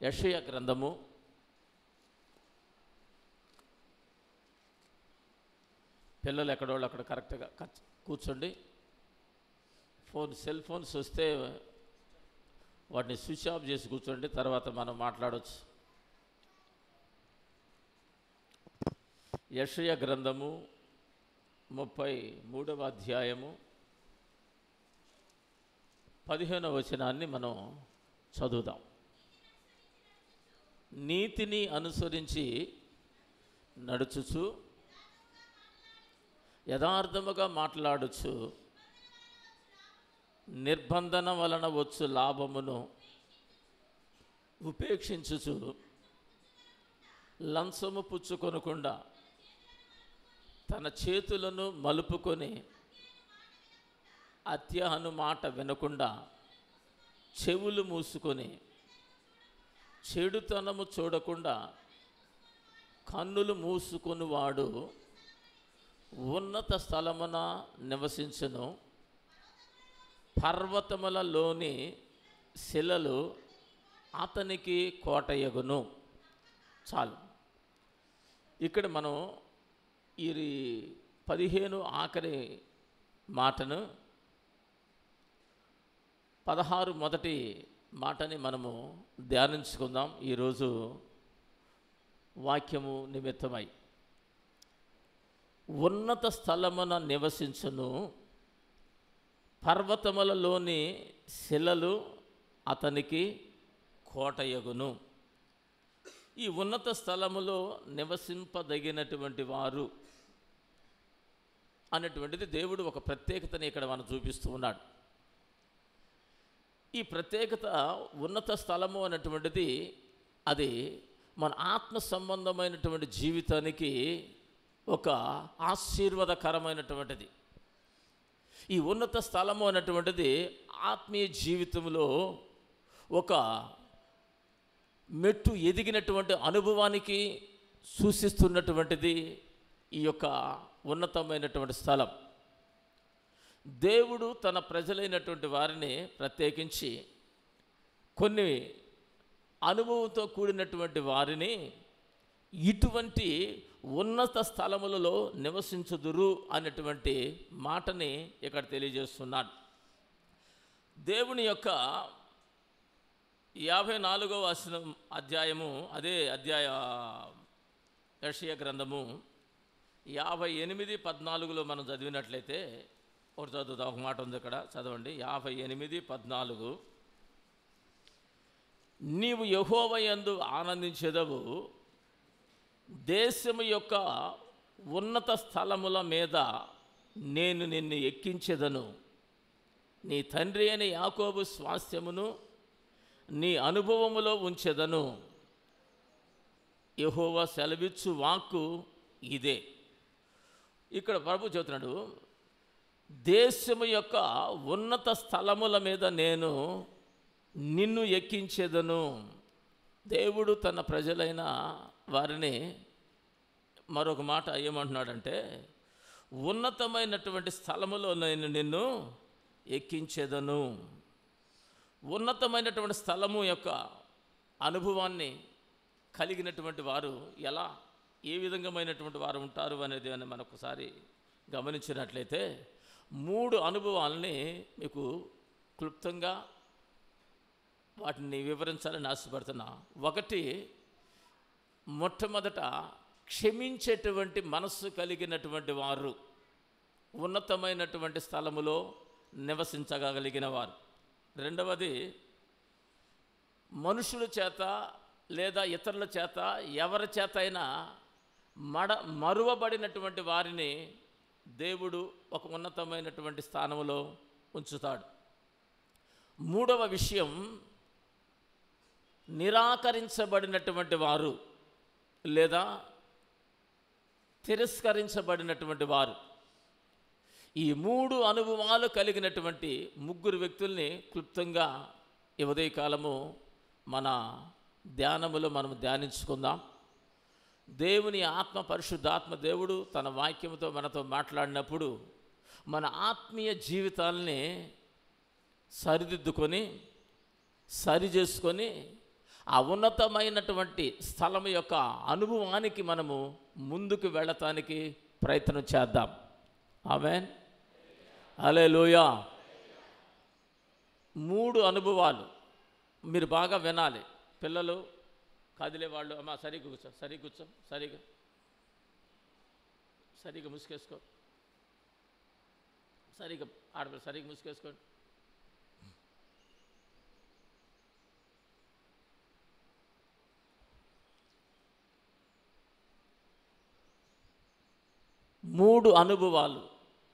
యషయ గ్రంథము పిల్లలు ఎక్కడోళ్ళు అక్కడ కరెక్ట్గా కచ్- కూర్చోండి ఫోన్ సెల్ ఫోన్స్ వస్తే వాటిని స్విచ్ ఆఫ్ చేసి కూర్చోండి తర్వాత మనం మాట్లాడవచ్చు యషయ గ్రంథము ముప్పై మూడవ అధ్యాయము పదిహేనవ వచనాన్ని మనం చదువుదాం నీతిని అనుసరించి నడుచుచు యథార్థముగా మాట్లాడుచు నిర్బంధన వలన వచ్చు లాభమును ఉపేక్షించుచు లంచము పుచ్చుకొనకుండా తన చేతులను మలుపుకొని అత్యహను మాట వినకుండా చెవులు మూసుకొని చెడుతనము చూడకుండా కన్నులు మూసుకొని వాడు ఉన్నత స్థలమున నివసించును పర్వతములలోని శిలలు అతనికి కోటయగును చాలు ఇక్కడ మనం ఈ పదిహేను ఆఖరి మాటను పదహారు మొదటి మాటని మనము ధ్యానించుకుందాం ఈరోజు వాక్యము నిమిత్తమై ఉన్నత స్థలమున నివసించును పర్వతములలోని శిలలు అతనికి కోటయగును ఈ ఉన్నత స్థలములో నివసింపదగినటువంటి వారు అనేటువంటిది దేవుడు ఒక ప్రత్యేకతని ఇక్కడ మనం చూపిస్తూ ఉన్నాడు ఈ ప్రత్యేకత ఉన్నత స్థలము అనేటువంటిది అది మన ఆత్మ సంబంధమైనటువంటి జీవితానికి ఒక ఆశీర్వాదకరమైనటువంటిది ఈ ఉన్నత స్థలము అనేటువంటిది ఆత్మీయ జీవితంలో ఒక మెట్టు ఎదిగినటువంటి అనుభవానికి సూచిస్తున్నటువంటిది ఈ యొక్క ఉన్నతమైనటువంటి స్థలం దేవుడు తన ప్రజలైనటువంటి వారిని ప్రత్యేకించి కొన్ని అనుభవంతో కూడినటువంటి వారిని ఇటువంటి ఉన్నత స్థలములలో నివసించుదురు అనేటువంటి మాటని ఇక్కడ తెలియజేస్తున్నాడు దేవుని యొక్క యాభై నాలుగవ వచనం అధ్యాయము అదే అధ్యాయ యషయ గ్రంథము యాభై ఎనిమిది పద్నాలుగులో మనం చదివినట్లయితే ఒకటి చదువుతాం ఒక మాట ఉంది ఇక్కడ చదవండి యాభై ఎనిమిది పద్నాలుగు నీవు యహోవయందు ఆనందించేదవు దేశము యొక్క ఉన్నత స్థలముల మీద నేను నిన్ను ఎక్కించెదను నీ తండ్రి అయిన యాకోబు స్వాస్థ్యమును నీ అనుభవములో ఉంచెదను యహోవా సెలవిచ్చు వాక్కు ఇదే ఇక్కడ ప్రభు చెబుతున్నాడు దేశము యొక్క ఉన్నత స్థలముల మీద నేను నిన్ను ఎక్కించేదను దేవుడు తన ప్రజలైన వారిని మరొక మాట ఏమంటున్నాడంటే ఉన్నతమైనటువంటి స్థలములో నేను నిన్ను ఎక్కించేదను ఉన్నతమైనటువంటి స్థలము యొక్క అనుభవాన్ని కలిగినటువంటి వారు ఎలా ఏ విధంగామైనటువంటి వారు ఉంటారు అనేది అని మనొకసారి గమనించినట్లయితే మూడు అనుభవాలని మీకు క్లుప్తంగా వాటిని వివరించాలని ఆశపడుతున్నా ఒకటి మొట్టమొదట క్షమించేటువంటి మనస్సు కలిగినటువంటి వారు ఉన్నతమైనటువంటి స్థలములో నివసించగలిగిన వారు రెండవది మనుషుల చేత లేదా ఇతరుల చేత ఎవరి చేత అయినా మడ మరువబడినటువంటి వారిని దేవుడు ఒక ఉన్నతమైనటువంటి స్థానంలో ఉంచుతాడు మూడవ విషయం నిరాకరించబడినటువంటి వారు లేదా తిరస్కరించబడినటువంటి వారు ఈ మూడు అనుభవాలు కలిగినటువంటి ముగ్గురు వ్యక్తుల్ని క్లుప్తంగా ఈ ఉదయకాలము మన ధ్యానములో మనం ధ్యానించుకుందాం దేవుని ఆత్మ పరిశుద్ధాత్మ దేవుడు తన వాక్యముతో మనతో మాట్లాడినప్పుడు మన ఆత్మీయ జీవితాల్ని సరిదిద్దుకొని సరి చేసుకొని ఆ ఉన్నతమైనటువంటి స్థలం యొక్క అనుభవానికి మనము ముందుకు వెళ్ళటానికి ప్రయత్నం చేద్దాం ఆమెన్ అలే మూడు అనుభవాలు మీరు బాగా వినాలి పిల్లలు కదిలే వాళ్ళు అమ్మా సరిగ్గా కూర్చో సరిగ్గా కూర్చో సరిగ్గా సరిగ్గా ముసుకేసుకో సరిగ్గా ఆడపిల్ల సరిగ్గా ముసుకేసుకోండి మూడు అనుభవాలు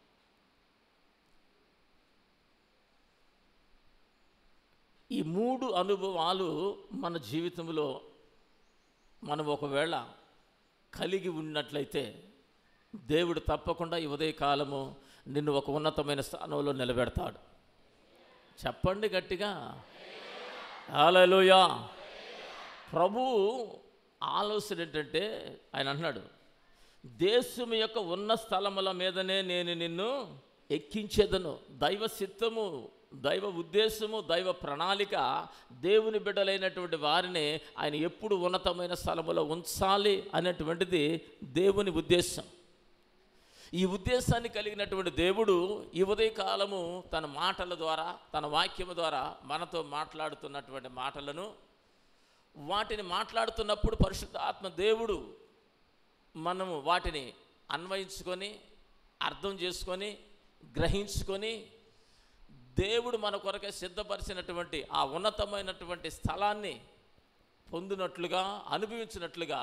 ఈ మూడు అనుభవాలు మన జీవితంలో మనం ఒకవేళ కలిగి ఉన్నట్లయితే దేవుడు తప్పకుండా ఈ ఉదయకాలము నిన్ను ఒక ఉన్నతమైన స్థానంలో నిలబెడతాడు చెప్పండి గట్టిగా హల్లెలూయా ప్రభు ఆలోచన ఏంటంటే ఆయన అన్నాడు దేశం యొక్క ఉన్న స్థలముల మీదనే నేను నిన్ను ఎక్కించేదను దైవ చిత్తము దైవ ఉద్దేశము దైవ ప్రణాళిక దేవుని బిడ్డలైనటువంటి వారిని ఆయన ఎప్పుడు ఉన్నతమైన స్థలములో ఉంచాలి అనేటువంటిది దేవుని ఉద్దేశం ఈ ఉద్దేశాన్ని కలిగినటువంటి దేవుడు ఈ ఉదయకాలము తన మాటల ద్వారా తన వాక్యము ద్వారా మనతో మాట్లాడుతున్నటువంటి మాటలను వాటిని మాట్లాడుతున్నప్పుడు పరిశుద్ధ ఆత్మ దేవుడు మనము వాటిని అన్వయించుకొని అర్థం చేసుకొని గ్రహించుకొని దేవుడు మన కొరకే సిద్ధపరిచినటువంటి ఆ ఉన్నతమైనటువంటి స్థలాన్ని పొందినట్లుగా అనుభవించినట్లుగా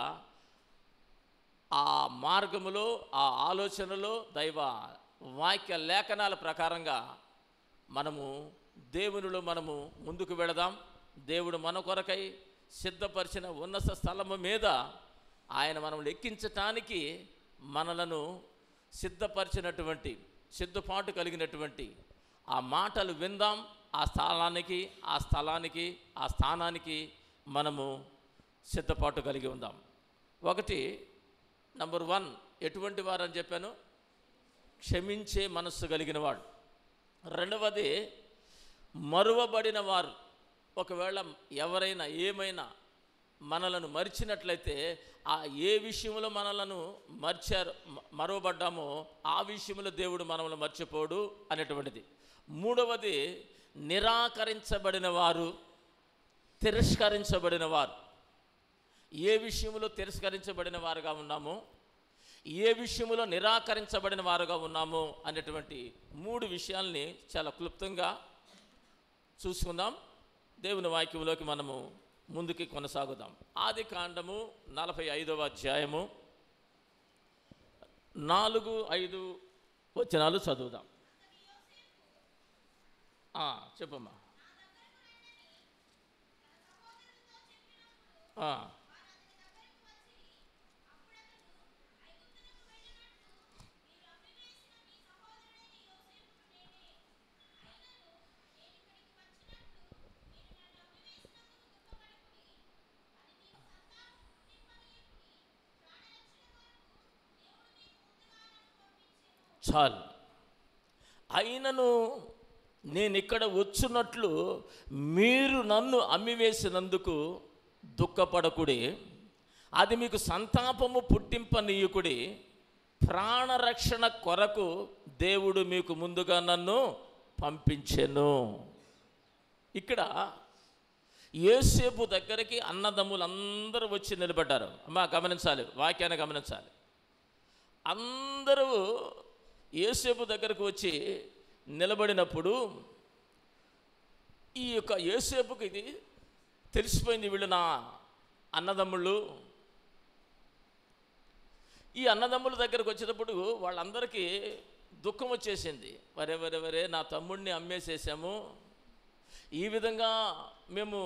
ఆ మార్గములో ఆ ఆలోచనలో దైవ వాక్య లేఖనాల ప్రకారంగా మనము దేవునిలో మనము ముందుకు వెళదాం దేవుడు మన కొరకై సిద్ధపరిచిన ఉన్నత స్థలము మీద ఆయన మనం లెక్కించటానికి మనలను సిద్ధపరిచినటువంటి సిద్ధపాటు కలిగినటువంటి ఆ మాటలు విందాం ఆ స్థలానికి ఆ స్థలానికి ఆ స్థానానికి మనము సిద్ధపాటు కలిగి ఉందాం ఒకటి నంబర్ వన్ ఎటువంటి వారు అని చెప్పాను క్షమించే మనస్సు కలిగిన వాడు రెండవది మరువబడిన వారు ఒకవేళ ఎవరైనా ఏమైనా మనలను మరిచినట్లయితే ఆ ఏ విషయంలో మనలను మర్చారు మ- మరువబడ్డామో ఆ విషయంలో దేవుడు మనల్ని మర్చిపోడు అనేటువంటిది మూడవది నిరాకరించబడిన వారు తిరస్కరించబడిన వారు ఏ విషయంలో తిరస్కరించబడిన వారుగా ఉన్నామో ఏ విషయంలో నిరాకరించబడిన వారుగా ఉన్నామో అనేటువంటి మూడు విషయాల్ని చాలా క్లుప్తంగా చూసుకుందాం దేవుని వాక్యంలోకి మనము ముందుకి కొనసాగుదాం ఆది కాండము నలభై ఐదవ అధ్యాయము నాలుగు ఐదు వచనాలు చదువుదాం ఆ, చెప్పమ్మా ఆ, చాలు అయినను నేను ఇక్కడ వచ్చున్నట్లు మీరు నన్ను అమ్మివేసినందుకు దుఃఖపడకుడి అది మీకు సంతాపము పుట్టింపనీయుకుడి ప్రాణరక్షణ కొరకు దేవుడు మీకు ముందుగా నన్ను పంపించెను ఇక్కడ యేసేపు దగ్గరికి అన్నదమ్ములందరూ వచ్చి నిలబడ్డారు అమ్మా గమనించాలి వాక్యాన్ని గమనించాలి అందరూ యేసేపు దగ్గరకు వచ్చి నిలబడినప్పుడు ఈ యొక్క యేసేపుకి ఇది తెలిసిపోయింది వీళ్ళు నా అన్నదమ్ముళ్ళు ఈ అన్నదమ్ముల దగ్గరకు వచ్చేటప్పుడు వాళ్ళందరికీ దుఃఖం వచ్చేసింది వరే వరే వరే నా తమ్ముడిని అమ్మేసేసాము ఈ విధంగా మేము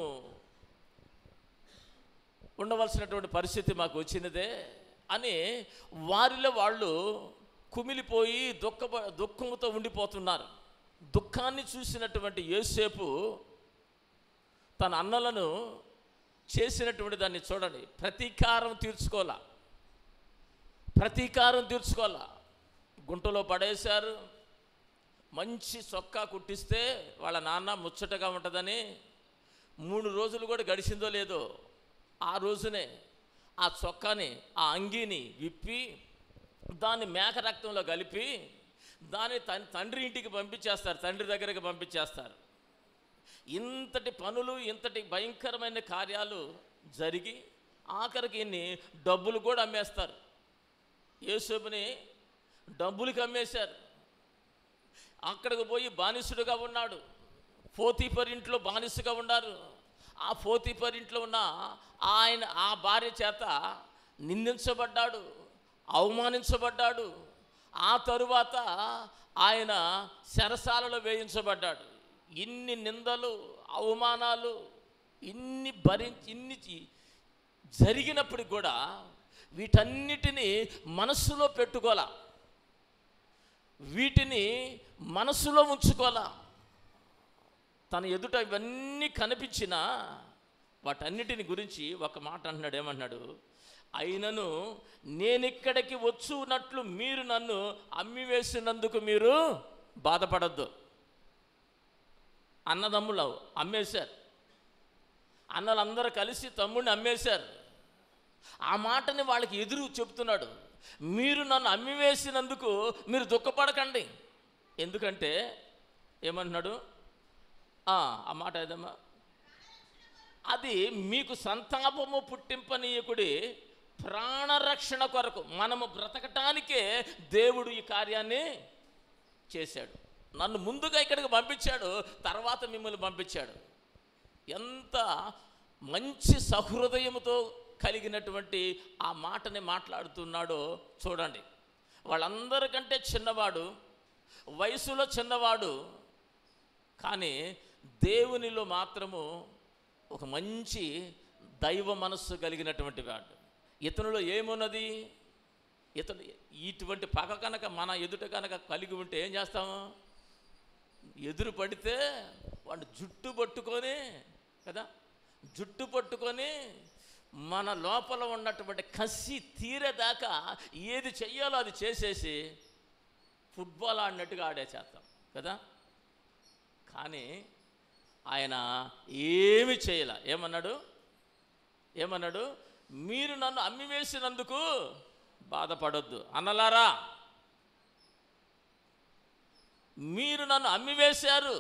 ఉండవలసినటువంటి పరిస్థితి మాకు వచ్చినదే అని వారిలో వాళ్ళు కుమిలిపోయి దుఃఖ దుఃఖంతో ఉండిపోతున్నారు దుఃఖాన్ని చూసినటువంటి యోసేపు తన అన్నలను చేసినటువంటి దాన్ని చూడండి ప్రతీకారం తీర్చుకోవాలా ప్రతీకారం తీర్చుకోవాలా గుంటలో పడేశారు మంచి చొక్కా కుట్టిస్తే వాళ్ళ నాన్న ముచ్చటగా ఉంటుందని మూడు రోజులు కూడా గడిచిందో లేదో ఆ రోజునే ఆ చొక్కాని ఆ అంగీని విప్పి దాన్ని మేక రక్తంలో కలిపి దాన్ని తన్ తండ్రి ఇంటికి పంపించేస్తారు తండ్రి దగ్గరికి పంపించేస్తారు ఇంతటి పనులు ఇంతటి భయంకరమైన కార్యాలు జరిగి ఆఖరికి ఇన్ని డబ్బులు కూడా అమ్మేస్తారు యేసుని డబ్బులకి అమ్మేశారు అక్కడికి పోయి బానిసుడుగా ఉన్నాడు పోతీపర్ ఇంట్లో బానిసగా ఉన్నారు ఆ పోతీపర్ ఇంట్లో ఉన్న ఆయన ఆ భార్య చేత నిందించబడ్డాడు అవమానించబడ్డాడు ఆ తరువాత ఆయన చెరసాలలో వేయించబడ్డాడు ఇన్ని నిందలు అవమానాలు ఇన్ని భరించి ఇన్ని జీ- జరిగినప్పటికి కూడా వీటన్నిటినీ మనస్సులో పెట్టుకోలా వీటిని మనసులో ఉంచుకోవాలా తన ఎదుట ఇవన్నీ కనిపించినా వాటన్నిటిని గురించి ఒక మాట అంటున్నాడు ఏమన్నాడు అయినను నేనిక్కడికి వచ్చున్నట్లు మీరు నన్ను అమ్మివేసినందుకు మీరు బాధపడద్దు అన్నదమ్ములు అమ్మేశారు అన్నలందరూ కలిసి తమ్ముడిని అమ్మేశారు ఆ మాటని వాళ్ళకి ఎదురు చెప్తున్నాడు మీరు నన్ను అమ్మివేసినందుకు మీరు దుఃఖపడకండి ఎందుకంటే ఏమంటున్నాడు ఆ ఆ మాట ఏదమ్మా అది మీకు సంతాపము పుట్టింపనీయకుడి ప్రాణరక్షణ కొరకు మనము బ్రతకటానికే దేవుడు ఈ కార్యాన్ని చేశాడు నన్ను ముందుగా ఇక్కడికి పంపించాడు తర్వాత మిమ్మల్ని పంపించాడు ఎంత మంచి సహృదయముతో కలిగినటువంటి ఆ మాటని మాట్లాడుతున్నాడో చూడండి వాళ్ళందరికంటే చిన్నవాడు వయసులో చిన్నవాడు కానీ దేవునిలో మాత్రము ఒక మంచి దైవ మనస్సు కలిగినటువంటి వాడు ఇతనిలో ఏమున్నది ఇతను ఇటువంటి పగ కనుక మన ఎదుట కనుక కలిగి ఉంటే ఏం చేస్తాము ఎదురు పడితే వాడు జుట్టు పట్టుకొని కదా జుట్టు పట్టుకొని మన లోపల ఉన్నటువంటి కసి తీరేదాకా ఏది చెయ్యాలో అది చేసేసి ఫుట్బాల్ ఆడినట్టుగా ఆడేసేస్తాం కదా కానీ ఆయన ఏమి చేయలే ఏమన్నాడు ఏమన్నాడు మీరు నన్ను అమ్మివేసినందుకు బాధపడొద్దు అన్నలారా మీరు నన్ను అమ్మివేశారు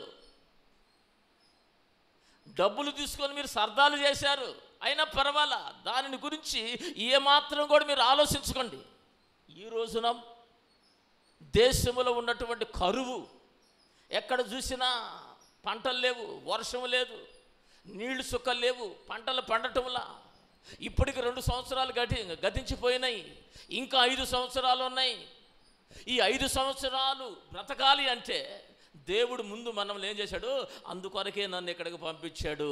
డబ్బులు తీసుకొని మీరు సర్దాలు చేశారు అయినా పర్వాలా దానిని గురించి ఏమాత్రం కూడా మీరు ఆలోచించుకోండి ఈ రోజున దేశంలో ఉన్నటువంటి కరువు ఎక్కడ చూసినా పంటలు లేవు వర్షం లేదు నీళ్లు సుక్కలు లేవు పంటలు పండటంలా ఇప్పటికి రెండు సంవత్సరాలు గతి గతించిపోయినాయి ఇంకా ఐదు సంవత్సరాలు ఉన్నాయి ఈ ఐదు సంవత్సరాలు బ్రతకాలి అంటే దేవుడు ముందు మనల్ని ఏం చేశాడు అందుకొరకే నన్ను ఇక్కడికి పంపించాడు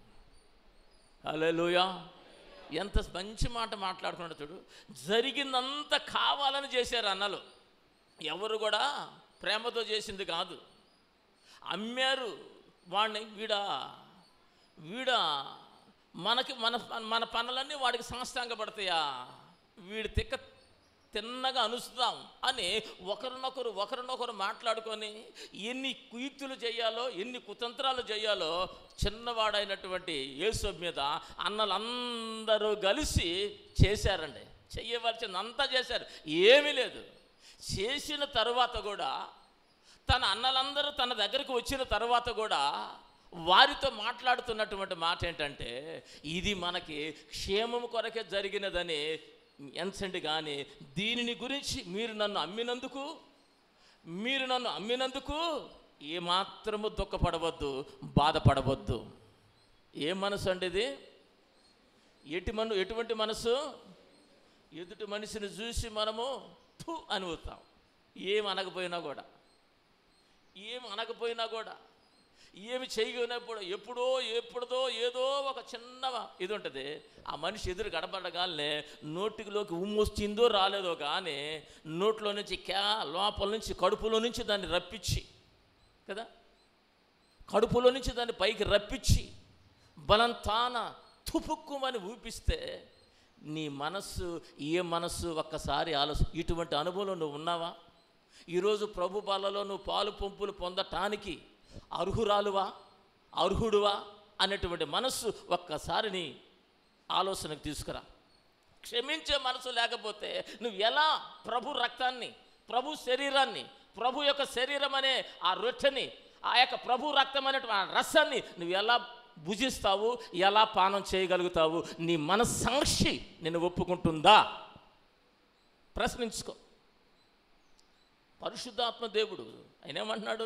హలోయా ఎంత మంచి మాట మాట్లాడుకున్నాడు చూడు జరిగిందంత కావాలని చేశారు అన్నలు ఎవరు కూడా ప్రేమతో చేసింది కాదు అమ్మారు వాడిని వీడా వీడా మనకి మన మన పనులన్నీ వాడికి సాష్టాంగపడతాయా వీడి తిక్క తిన్నగా అనుస్తాం అని ఒకరినొకరు ఒకరినొకరు మాట్లాడుకొని ఎన్ని కుయుక్తులు చేయాలో ఎన్ని కుతంత్రాలు చేయాలో చిన్నవాడైనటువంటి యేసు మీద అన్నలందరూ కలిసి చేశారండి చెయ్యవలసిందంతా చేశారు ఏమీ లేదు చేసిన తర్వాత కూడా తన అన్నలందరూ తన దగ్గరికి వచ్చిన తర్వాత కూడా వారితో మాట్లాడుతున్నటువంటి మాట ఏంటంటే ఇది మనకి క్షేమము కొరకే జరిగినదని ఎంచండి కానీ దీనిని గురించి మీరు నన్ను అమ్మినందుకు మీరు నన్ను అమ్మినందుకు ఏమాత్రము దుఃఖపడవద్దు బాధపడవద్దు ఏ మనసు అండి ఇది ఎటు మన ఎటువంటి మనసు ఎదుటి మనిషిని చూసి మనము థు అని ఊతాం ఏం అనకపోయినా కూడా ఏం అనకపోయినా కూడా ఏమి చేయకపోయినప్పుడు ఎప్పుడో ఎప్పుడుదో ఏదో ఒక చిన్న ఇది ఉంటుంది ఆ మనిషి ఎదురు గడపడగానే నోటిలోకి ఉమ్ము వచ్చిందో రాలేదో కానీ నోట్లో నుంచి క్యా లోపల నుంచి కడుపులో నుంచి దాన్ని రప్పించి కదా కడుపులో నుంచి దాన్ని పైకి రప్పించి బలంతాన తుపుక్కుమని ఊపిస్తే నీ మనస్సు ఏ మనస్సు ఒక్కసారి ఆలోచన ఇటువంటి అనుభవంలో నువ్వు ఉన్నావా ఈరోజు ప్రభు బాలలో నువ్వు పాలు పంపులు పొందటానికి అర్హురాలువా అర్హుడువా అనేటువంటి మనస్సు ఒక్కసారి నీ ఆలోచనకు తీసుకురా క్షమించే మనసు లేకపోతే నువ్వు ఎలా ప్రభు రక్తాన్ని ప్రభు శరీరాన్ని ప్రభు యొక్క శరీరం అనే ఆ రొట్టెని ఆ యొక్క ప్రభు రక్తం అనేటువంటి ఆ రసాన్ని నువ్వు ఎలా భుజిస్తావు ఎలా పానం చేయగలుగుతావు నీ మనస్సాక్షి నిన్ను ఒప్పుకుంటుందా ప్రశ్నించుకో పరిశుద్ధాత్మ దేవుడు ఆయన ఏమంటున్నాడు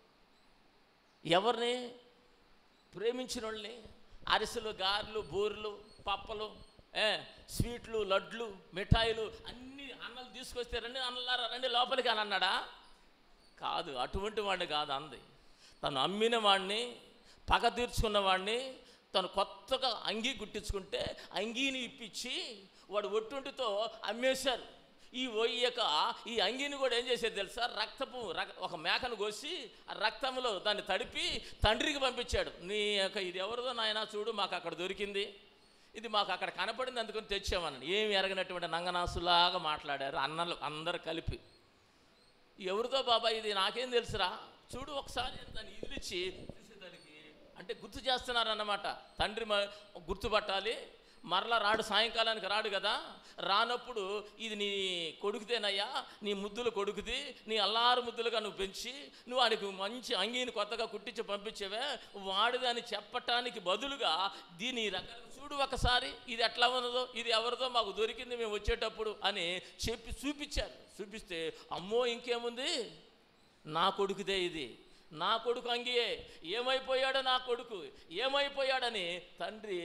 ఎవరిని ప్రేమించిన వాళ్ళని అరిసెలు గారెలు బూరెలు పప్పలు ఏ స్వీట్లు లడ్లు మిఠాయిలు అన్ని అన్నలు తీసుకొస్తే రండి అన్నలారా రండి లోపలికి అని అన్నాడా కాదు అటువంటి వాడిని కాదు అంది తను అమ్మిన వాడిని పగ తీర్చుకున్న వాడిని తను కొత్తగా అంగీ గుట్టించుకుంటే అంగీని ఇప్పించి వాడు ఒట్టుంటితో అమ్మేశారు ఈ ఒయ్యక ఈ అంగీని కూడా ఏం చేసేది తెలుసా రక్తపు రక్- ఒక మేకను కోసి ఆ రక్తంలో దాన్ని తడిపి తండ్రికి పంపించాడు నీ యొక్క ఇది ఎవరిదో నాయన చూడు మాకు అక్కడ దొరికింది ఇది మాకు అక్కడ కనపడింది అందుకని తెచ్చామని ఏమి ఎరగనటువంటి నంగనాసులాగా మాట్లాడారు అన్నలు అందరు కలిపి ఎవరితో బాబాయ్ ఇది నాకేం తెలుసురా చూడు ఒకసారి దాన్ని ఇదిలిచ్చి చూసేదానికి అంటే గుర్తు చేస్తున్నారన్నమాట తండ్రి మ- గుర్తుపట్టాలి మరలా రాడు సాయంకాలానికి రాడు కదా రానప్పుడు ఇది నీ కొడుకుతేనయ్యా నీ ముద్దుల కొడుకుది నీ అల్లారు ముద్దులుగా నువ్వు పెంచి నువ్వు వాడికి మంచి అంగీని కొత్తగా కుట్టించి పంపించేవే వాడిది అని చెప్పటానికి బదులుగా దీని రకాల చూడు ఒకసారి ఇది ఎట్లా ఉన్నదో ఇది ఎవరిదో మాకు దొరికింది మేము వచ్చేటప్పుడు అని చెప్పి చూపించారు చూపిస్తే అమ్మో ఇంకేముంది నా కొడుకుదే ఇది నా కొడుకు అంగియే ఏమైపోయాడో నా కొడుకు ఏమైపోయాడని తండ్రి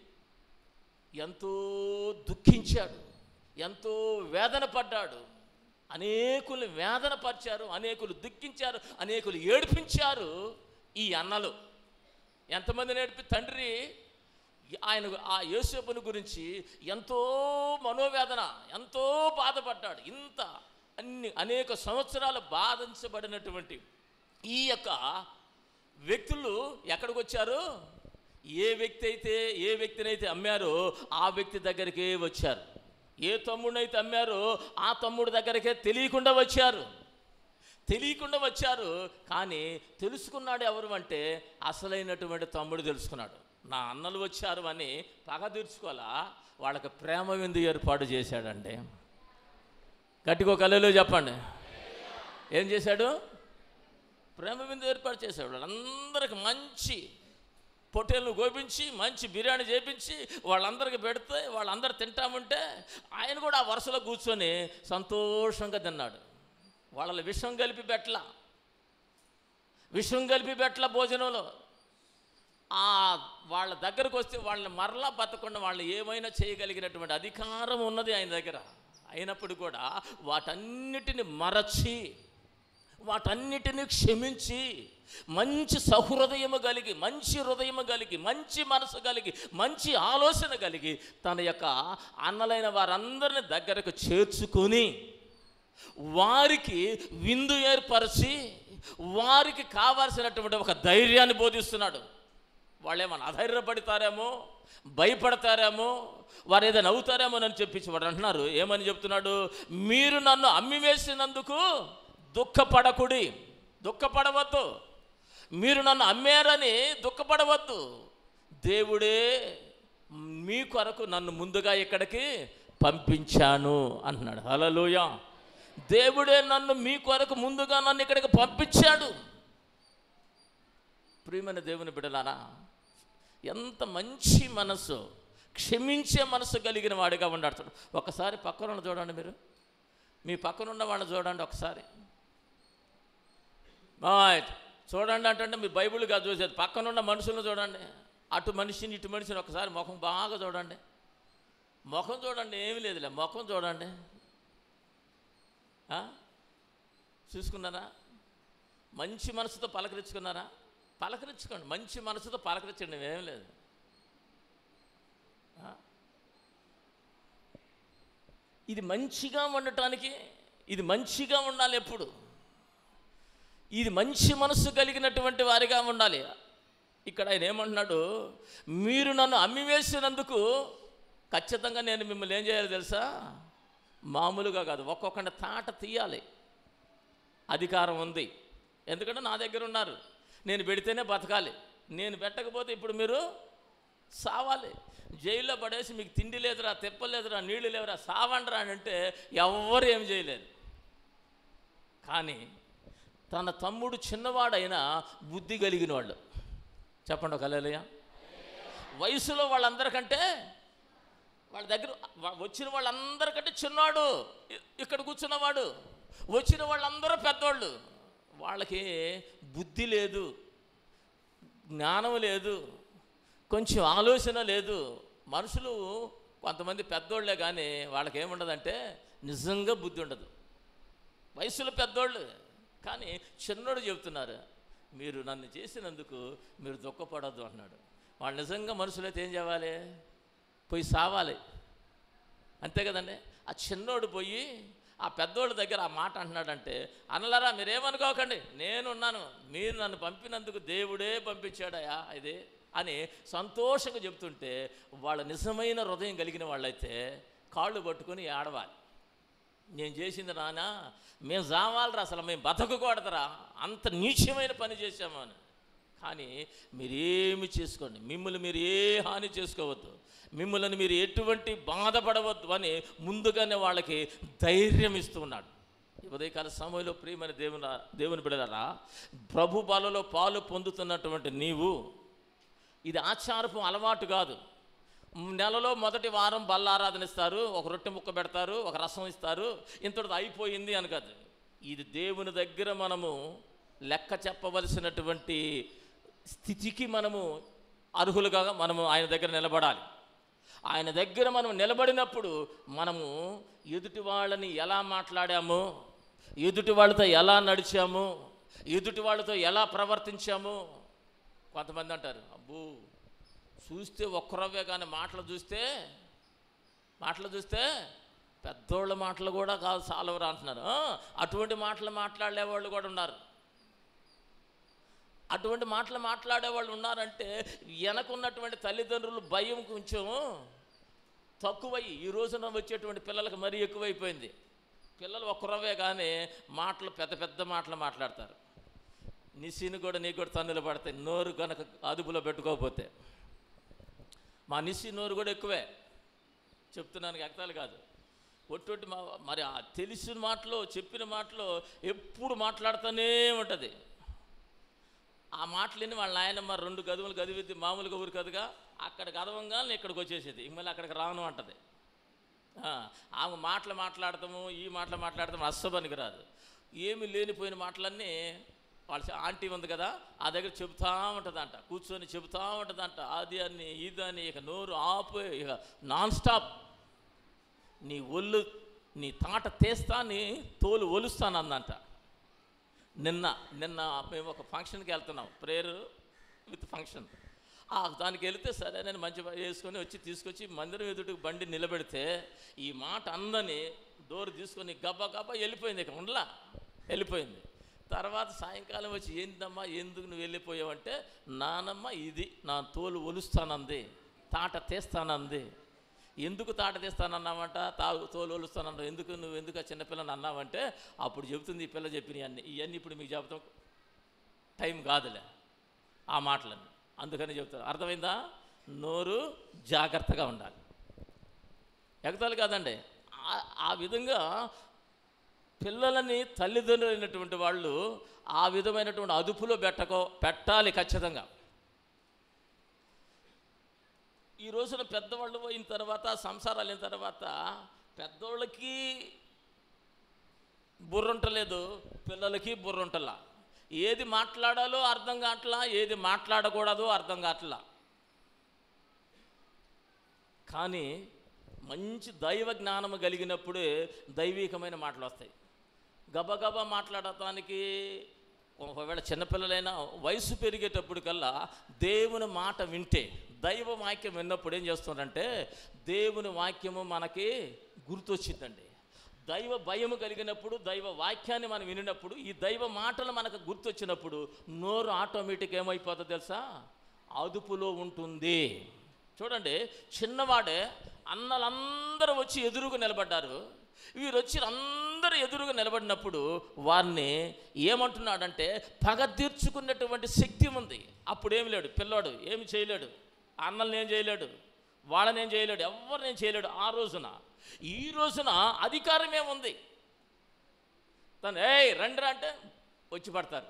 ఎంతో దుఃఖించాడు ఎంతో వేదన పడ్డాడు అనేకులు వేదన పరిచారు అనేకులు దుఃఖించారు అనేకులు ఏడిపించారు ఈ అన్నలు ఎంతమంది నేర్పి తండ్రి ఆయన ఆ యేసేపుని గురించి ఎంతో మనోవేదన ఎంతో బాధపడ్డాడు ఇంత అన్ని అనేక సంవత్సరాలు బాధించబడినటువంటి ఈ యొక్క వ్యక్తులు ఎక్కడికి వచ్చారు ఏ వ్యక్తి అయితే ఏ వ్యక్తినైతే అమ్మారో ఆ వ్యక్తి దగ్గరికే వచ్చారు ఏ తమ్ముడినైతే అమ్మారో ఆ తమ్ముడి దగ్గరికే తెలియకుండా వచ్చారు తెలియకుండా వచ్చారు కానీ తెలుసుకున్నాడు ఎవరు అంటే అసలైనటువంటి తమ్ముడు తెలుసుకున్నాడు నా అన్నలు వచ్చారు అని పగ తీర్చుకోవాలా వాళ్ళకి ప్రేమ విందు ఏర్పాటు చేశాడండి గట్టిగా కళ్ళలో చెప్పండి ఏం చేశాడు ప్రేమ విందు ఏర్పాటు చేశాడు వాళ్ళందరికి మంచి పొట్టేలను గోపించి మంచి బిర్యానీ చేపించి వాళ్ళందరికి పెడితే వాళ్ళందరూ తింటామంటే ఆయన కూడా ఆ వరుసలో కూర్చొని సంతోషంగా తిన్నాడు వాళ్ళ విషం కలిపి పెట్టల విషం కలిపి పెట్టల భోజనంలో ఆ వాళ్ళ దగ్గరకు వస్తే వాళ్ళని మరలా బతకుండా వాళ్ళు ఏమైనా చేయగలిగినటువంటి అధికారం ఉన్నది ఆయన దగ్గర అయినప్పుడు కూడా వాటన్నిటిని మరచి వాటన్నిటిని క్షమించి మంచి సహృదయము కలిగి మంచి హృదయము కలిగి మంచి మనసు కలిగి మంచి ఆలోచన కలిగి తన యొక్క అన్నలైన వారందరిని దగ్గరకు చేర్చుకొని వారికి విందు ఏర్పరిచి వారికి కావాల్సినటువంటి ఒక ధైర్యాన్ని బోధిస్తున్నాడు వాళ్ళు ఏమన్నా అధైర్యపడతారేమో భయపడతారేమో వారు ఏదైనా అవుతారేమో అని చెప్పించి వాడు అంటున్నారు ఏమని చెప్తున్నాడు మీరు నన్ను అమ్మివేసినందుకు దుఃఖపడకుడి దుఃఖపడవద్దు మీరు నన్ను అమ్మారని దుఃఖపడవద్దు దేవుడే మీ కొరకు నన్ను ముందుగా ఇక్కడికి పంపించాను అంటున్నాడు హలలోయ దేవుడే నన్ను మీ కొరకు ముందుగా నన్ను ఇక్కడికి పంపించాడు ప్రియమైన దేవుని బిడలారా ఎంత మంచి మనసు క్షమించే మనసు కలిగిన వాడిగా ఉండాడుతాడు ఒకసారి పక్కన చూడండి మీరు మీ పక్కన ఉన్న వాళ్ళని చూడండి ఒకసారి రైట్ చూడండి అంటే మీ బైబిల్ కాదు చూసేది పక్కన ఉన్న మనుషులను చూడండి అటు మనిషిని ఇటు మనిషిని ఒకసారి ముఖం బాగా చూడండి ముఖం చూడండి ఏమీ లేదులే ముఖం చూడండి ఆ? చూసుకున్నారా మంచి మనసుతో పలకరించుకున్నారా పలకరించుకోండి మంచి మనసుతో పలకరించండి ఏం లేదు ఆ? ఇది మంచిగా ఉండటానికి ఇది మంచిగా ఉండాలి ఎప్పుడు ఇది మంచి మనస్సు కలిగినటువంటి వారిగా ఉండాలి ఇక్కడ ఆయన ఏమంటున్నాడు మీరు నన్ను అమ్మివేసినందుకు ఖచ్చితంగా నేను మిమ్మల్ని ఏం చేయాలి తెలుసా మామూలుగా కాదు ఒక్కొక్కటి తాట తీయాలి అధికారం ఉంది ఎందుకంటే నా దగ్గర ఉన్నారు నేను పెడితేనే బతకాలి నేను పెట్టకపోతే ఇప్పుడు మీరు సావాలి జైల్లో పడేసి మీకు తిండి లేదురా తెప్పలేదురా నీళ్లు లేవురా సావండ్రా అని అంటే ఎవ్వరు ఏం చేయలేదు కానీ తన తమ్ముడు చిన్నవాడైనా బుద్ధి కలిగిన వాళ్ళు చెప్పండి ఒక అలెలుయా వయసులో వాళ్ళందరికంటే వాళ్ళ దగ్గర వా- వచ్చిన వాళ్ళందరికంటే చిన్నవాడు ఇ- ఇక్కడ కూర్చున్నవాడు వచ్చిన వాళ్ళందరూ పెద్దవాళ్ళు వాళ్ళకి బుద్ధి లేదు జ్ఞానం లేదు కొంచెం ఆలోచన లేదు మనుషులు కొంతమంది పెద్దోళ్ళే కానీ వాళ్ళకి ఏముండదంటే నిజంగా బుద్ధి ఉండదు వయసులో పెద్దోళ్ళు కానీ చిన్నోడు చెబుతున్నారు మీరు నన్ను చేసినందుకు మీరు దుఃఖపడద్దు అన్నాడు వాళ్ళు నిజంగా మనుషులైతే ఏం చేయాలి పోయి సావాలి అంతే కదండి ఆ చిన్నోడు పోయి ఆ పెద్దోళ్ళ దగ్గర ఆ మాట అంటున్నాడంటే అనలరా మీరేమనుకోకండి నేనున్నాను మీరు నన్ను పంపినందుకు దేవుడే పంపించాడయా ఇది అని సంతోషంగా చెప్తుంటే వాళ్ళ నిజమైన హృదయం కలిగిన వాళ్ళైతే కాళ్ళు పట్టుకొని ఆడవాలి నేను చేసింది నాన్న మేము జావాలరా అసలు మేము బతకకూడదురా అంత నీచమైన పని చేశాము అని కానీ మీరేమి చేసుకోండి మిమ్మల్ని మీరు ఏ హాని చేసుకోవద్దు మిమ్మల్ని మీరు ఎటువంటి బాధపడవద్దు అని ముందుగానే వాళ్ళకి ధైర్యం ఇస్తూ ఉన్నాడు ఈ ఉదయకాల సమయంలో ప్రియమైన దేవుని దేవుని బిడదరా ప్రభు బాలలో పాలు పొందుతున్నటువంటి నీవు ఇది ఆచారపు అలవాటు కాదు నెలలో మొదటి వారం బల్లారాధన ఇస్తారు ఒక రొట్టె ముక్క పెడతారు ఒక రసం ఇస్తారు ఇంతటితో అయిపోయింది అని కాదు ఇది దేవుని దగ్గర మనము లెక్క చెప్పవలసినటువంటి స్థితికి మనము అర్హులుగా మనము ఆయన దగ్గర నిలబడాలి ఆయన దగ్గర మనం నిలబడినప్పుడు మనము ఎదుటి వాళ్ళని ఎలా మాట్లాడాము ఎదుటి వాళ్ళతో ఎలా నడిచాము ఎదుటి వాళ్ళతో ఎలా ప్రవర్తించాము కొంతమంది అంటారు అబ్బో చూస్తే ఒక్కరవ్వే కానీ మాటలు చూస్తే మాటలు చూస్తే పెద్దోళ్ళ మాటలు కూడా కాదు సాలవరా అంటున్నారు ఆ, అటువంటి మాటలు మాట్లాడే వాళ్ళు కూడా ఉన్నారు అటువంటి మాటలు మాట్లాడే వాళ్ళు ఉన్నారంటే వెనకున్నటువంటి తల్లిదండ్రులు భయం కొంచెం తక్కువయ్యి ఈ రోజున వచ్చేటువంటి పిల్లలకు మరీ ఎక్కువైపోయింది పిల్లలు ఒక్కరవే కానీ మాటలు పెద్ద పెద్ద మాటలు మాట్లాడతారు నిసిని కూడా నీకు కూడా తన్నులు పడతాయి నోరు కనుక అదుపులో పెట్టుకోకపోతే మా నిస్సి నోరు కూడా ఎక్కువే చెప్తున్నాను ఎక్తాలు కాదు ఒట్టొట్టి మా మరి ఆ తెలిసిన మాటలో చెప్పిన మాటలో ఎప్పుడు మాట్లాడుతూనే ఉంటుంది ఆ మాటలని వాళ్ళ నాయనమ్మ రెండు గదువులు గదివిద్ది మామూలుగా ఊరు కదుగా అక్కడ గదవంగానే ఇక్కడికి వచ్చేసేది ఇంక మళ్ళీ అక్కడికి రాను అంటది ఆ, ఆమె మాటలు మాట్లాడతాము ఈ మాటలు మాట్లాడతాము అస్సబనికి రాదు ఏమి లేనిపోయిన మాటలన్నీ వాళ్ళ చ- ఆంటీ ఉంది కదా ఆ దగ్గర చెబుతా ఉంటుందంట కూర్చొని చెబుతా ఉంటుందంట అది అని ఇది అని ఇక నోరు ఆపు ఇక నాన్ స్టాప్ నీ ఒళ్ళు నీ తాట తీస్తా నీ తోలు ఒలుస్తానందంట నిన్న నిన్న మేము ఒక ఫంక్షన్కి వెళ్తున్నాం ప్రేయర్ విత్ ఫంక్షన్ ఆ దానికి వెళితే సరే నేను మంచి బ- వేసుకొని వచ్చి తీసుకొచ్చి మందిరం ఎదుటికి బండి నిలబెడితే ఈ మాట అందని డోర్ తీసుకొని గబ్బా గబ్బా వెళ్ళిపోయింది ఇక ఉండలా వెళ్ళిపోయింది తర్వాత సాయంకాలం వచ్చి ఏందమ్మా ఎందుకు నువ్వు వెళ్ళిపోయావంటే నానమ్మ ఇది నా తోలు ఒలుస్తానంది తాట తీస్తానంది ఎందుకు తాట తీస్తానన్నావంట తా తోలు ఒలుస్తానన్నా ఎందుకు నువ్వు ఎందుకు ఆ చిన్నపిల్లని అన్నావంటే అప్పుడు చెబుతుంది ఈ పిల్ల చెప్పిన ఇవన్నీ ఇవన్నీ ఇప్పుడు మీకు చెబుతాం టైం కాదులే ఆ మాటలన్నీ అందుకని చెప్తారు అర్థమైందా నోరు జాగ్రత్తగా ఉండాలి ఎగతాలు కాదండి ఆ- ఆ విధంగా పిల్లలని తల్లిదండ్రులైనటువంటి వాళ్ళు ఆ విధమైనటువంటి అదుపులో పెట్టకో పెట్టాలి ఖచ్చితంగా ఈ రోజున పెద్దవాళ్ళు పోయిన తర్వాత సంసారాలు అయిన తర్వాత పెద్దోళ్ళకి బుర్రుంటలేదు పిల్లలకి బుర్రుంటలా ఏది మాట్లాడాలో అర్థం కావట్లా ఏది మాట్లాడకూడదో అర్థం కావట్లా కానీ మంచి దైవ జ్ఞానము కలిగినప్పుడే దైవికమైన మాటలు వస్తాయి గబగబా మాట్లాడటానికి ఒకవేళ చిన్నపిల్లలైనా వయసు పెరిగేటప్పటికల్లా దేవుని మాట వింటే దైవ వాక్యం విన్నప్పుడు ఏం చేస్తున్నారంటే దేవుని వాక్యము మనకి గుర్తొచ్చిందండి దైవ భయము కలిగినప్పుడు దైవ వాక్యాన్ని మనం వినినప్పుడు ఈ దైవ మాటలు మనకు గుర్తొచ్చినప్పుడు నోరు ఆటోమేటిక్ ఏమైపోతుందో తెలుసా అదుపులో ఉంటుంది చూడండి చిన్నవాడే అన్నలందరూ వచ్చి ఎదురుగా నిలబడ్డారు వీరు వచ్చి అందరూ ఎదురుగా నిలబడినప్పుడు వారిని ఏమంటున్నాడంటే పగ తీర్చుకున్నటువంటి శక్తి ఉంది అప్పుడు ఏమి లేడు పిల్లాడు ఏమి చేయలేడు అన్నల్ని ఏం చేయలేడు వాళ్ళని ఏం చేయలేడు ఎవరిని ఏం చేయలేడు ఆ రోజున ఈ రోజున అధికారం ఏముంది తను ఏయ్ రండిరా అంటే వచ్చి పడతారు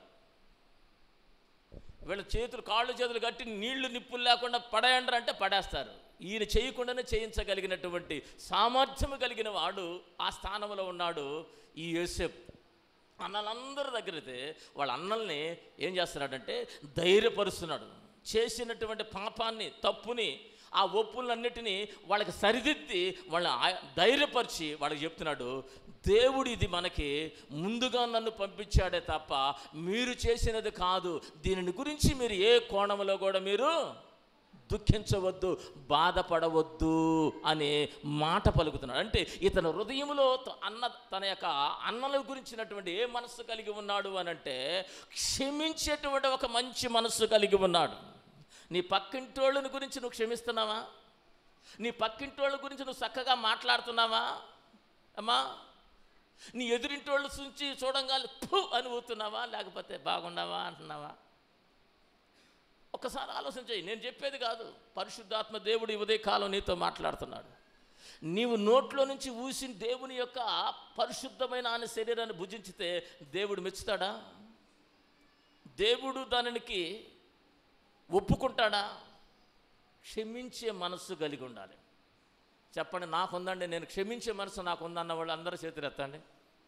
వీళ్ళ చేతులు కాళ్ళు చేతులు కట్టి నీళ్లు నిప్పులు లేకుండా పడేయండి అంటే పడేస్తారు ఈయన చేయకుండానే చేయించగలిగినటువంటి సామర్థ్యము కలిగిన వాడు ఆ స్థానంలో ఉన్నాడు ఈ యోసెఫ్ అన్నలందరి దగ్గరైతే వాళ్ళ అన్నల్ని ఏం చేస్తున్నాడంటే ధైర్యపరుస్తున్నాడు చేసినటువంటి పాపాన్ని తప్పుని ఆ ఒప్పులన్నిటినీ వాళ్ళకి సరిదిద్ది వాళ్ళని ఆ- ధైర్యపరిచి వాళ్ళకి చెప్తున్నాడు దేవుడు ఇది మనకి ముందుగా నన్ను పంపించాడే తప్ప మీరు చేసినది కాదు దీనిని గురించి మీరు ఏ కోణంలో కూడా మీరు దుఃఖించవద్దు బాధపడవద్దు అనే మాట పలుకుతున్నాడు అంటే ఇతను హృదయంలో త- అన్న తన యొక్క అన్నల గురించినటువంటి ఏ మనస్సు కలిగి ఉన్నాడు అని అంటే క్షమించేటువంటి ఒక మంచి మనస్సు కలిగి ఉన్నాడు నీ పక్కింటోళ్ళని గురించి నువ్వు క్షమిస్తున్నావా నీ పక్కింటోళ్ళ గురించి నువ్వు చక్కగా మాట్లాడుతున్నావా అమ్మా నీ ఎదురింటోళ్ళు నుంచి చూడంగానే ఫు అని ఊతున్నావా లేకపోతే బాగున్నావా అంటున్నావా ఒక్కసారి ఆలోచించేయి నేను చెప్పేది కాదు పరిశుద్ధాత్మ దేవుడు ఈ ఉదయ కాలం నీతో మాట్లాడుతున్నాడు నీవు నోట్లో నుంచి ఊసిన దేవుని యొక్క పరిశుద్ధమైన ఆయన శరీరాన్ని భుజించితే దేవుడు మెచ్చుతాడా దేవుడు దానికి ఒప్పుకుంటాడా క్షమించే మనస్సు కలిగి ఉండాలి చెప్పండి నాకుందండి నేను క్షమించే మనసు నాకుందన్న వాళ్ళు అందరూ చేతులు ఎత్తండి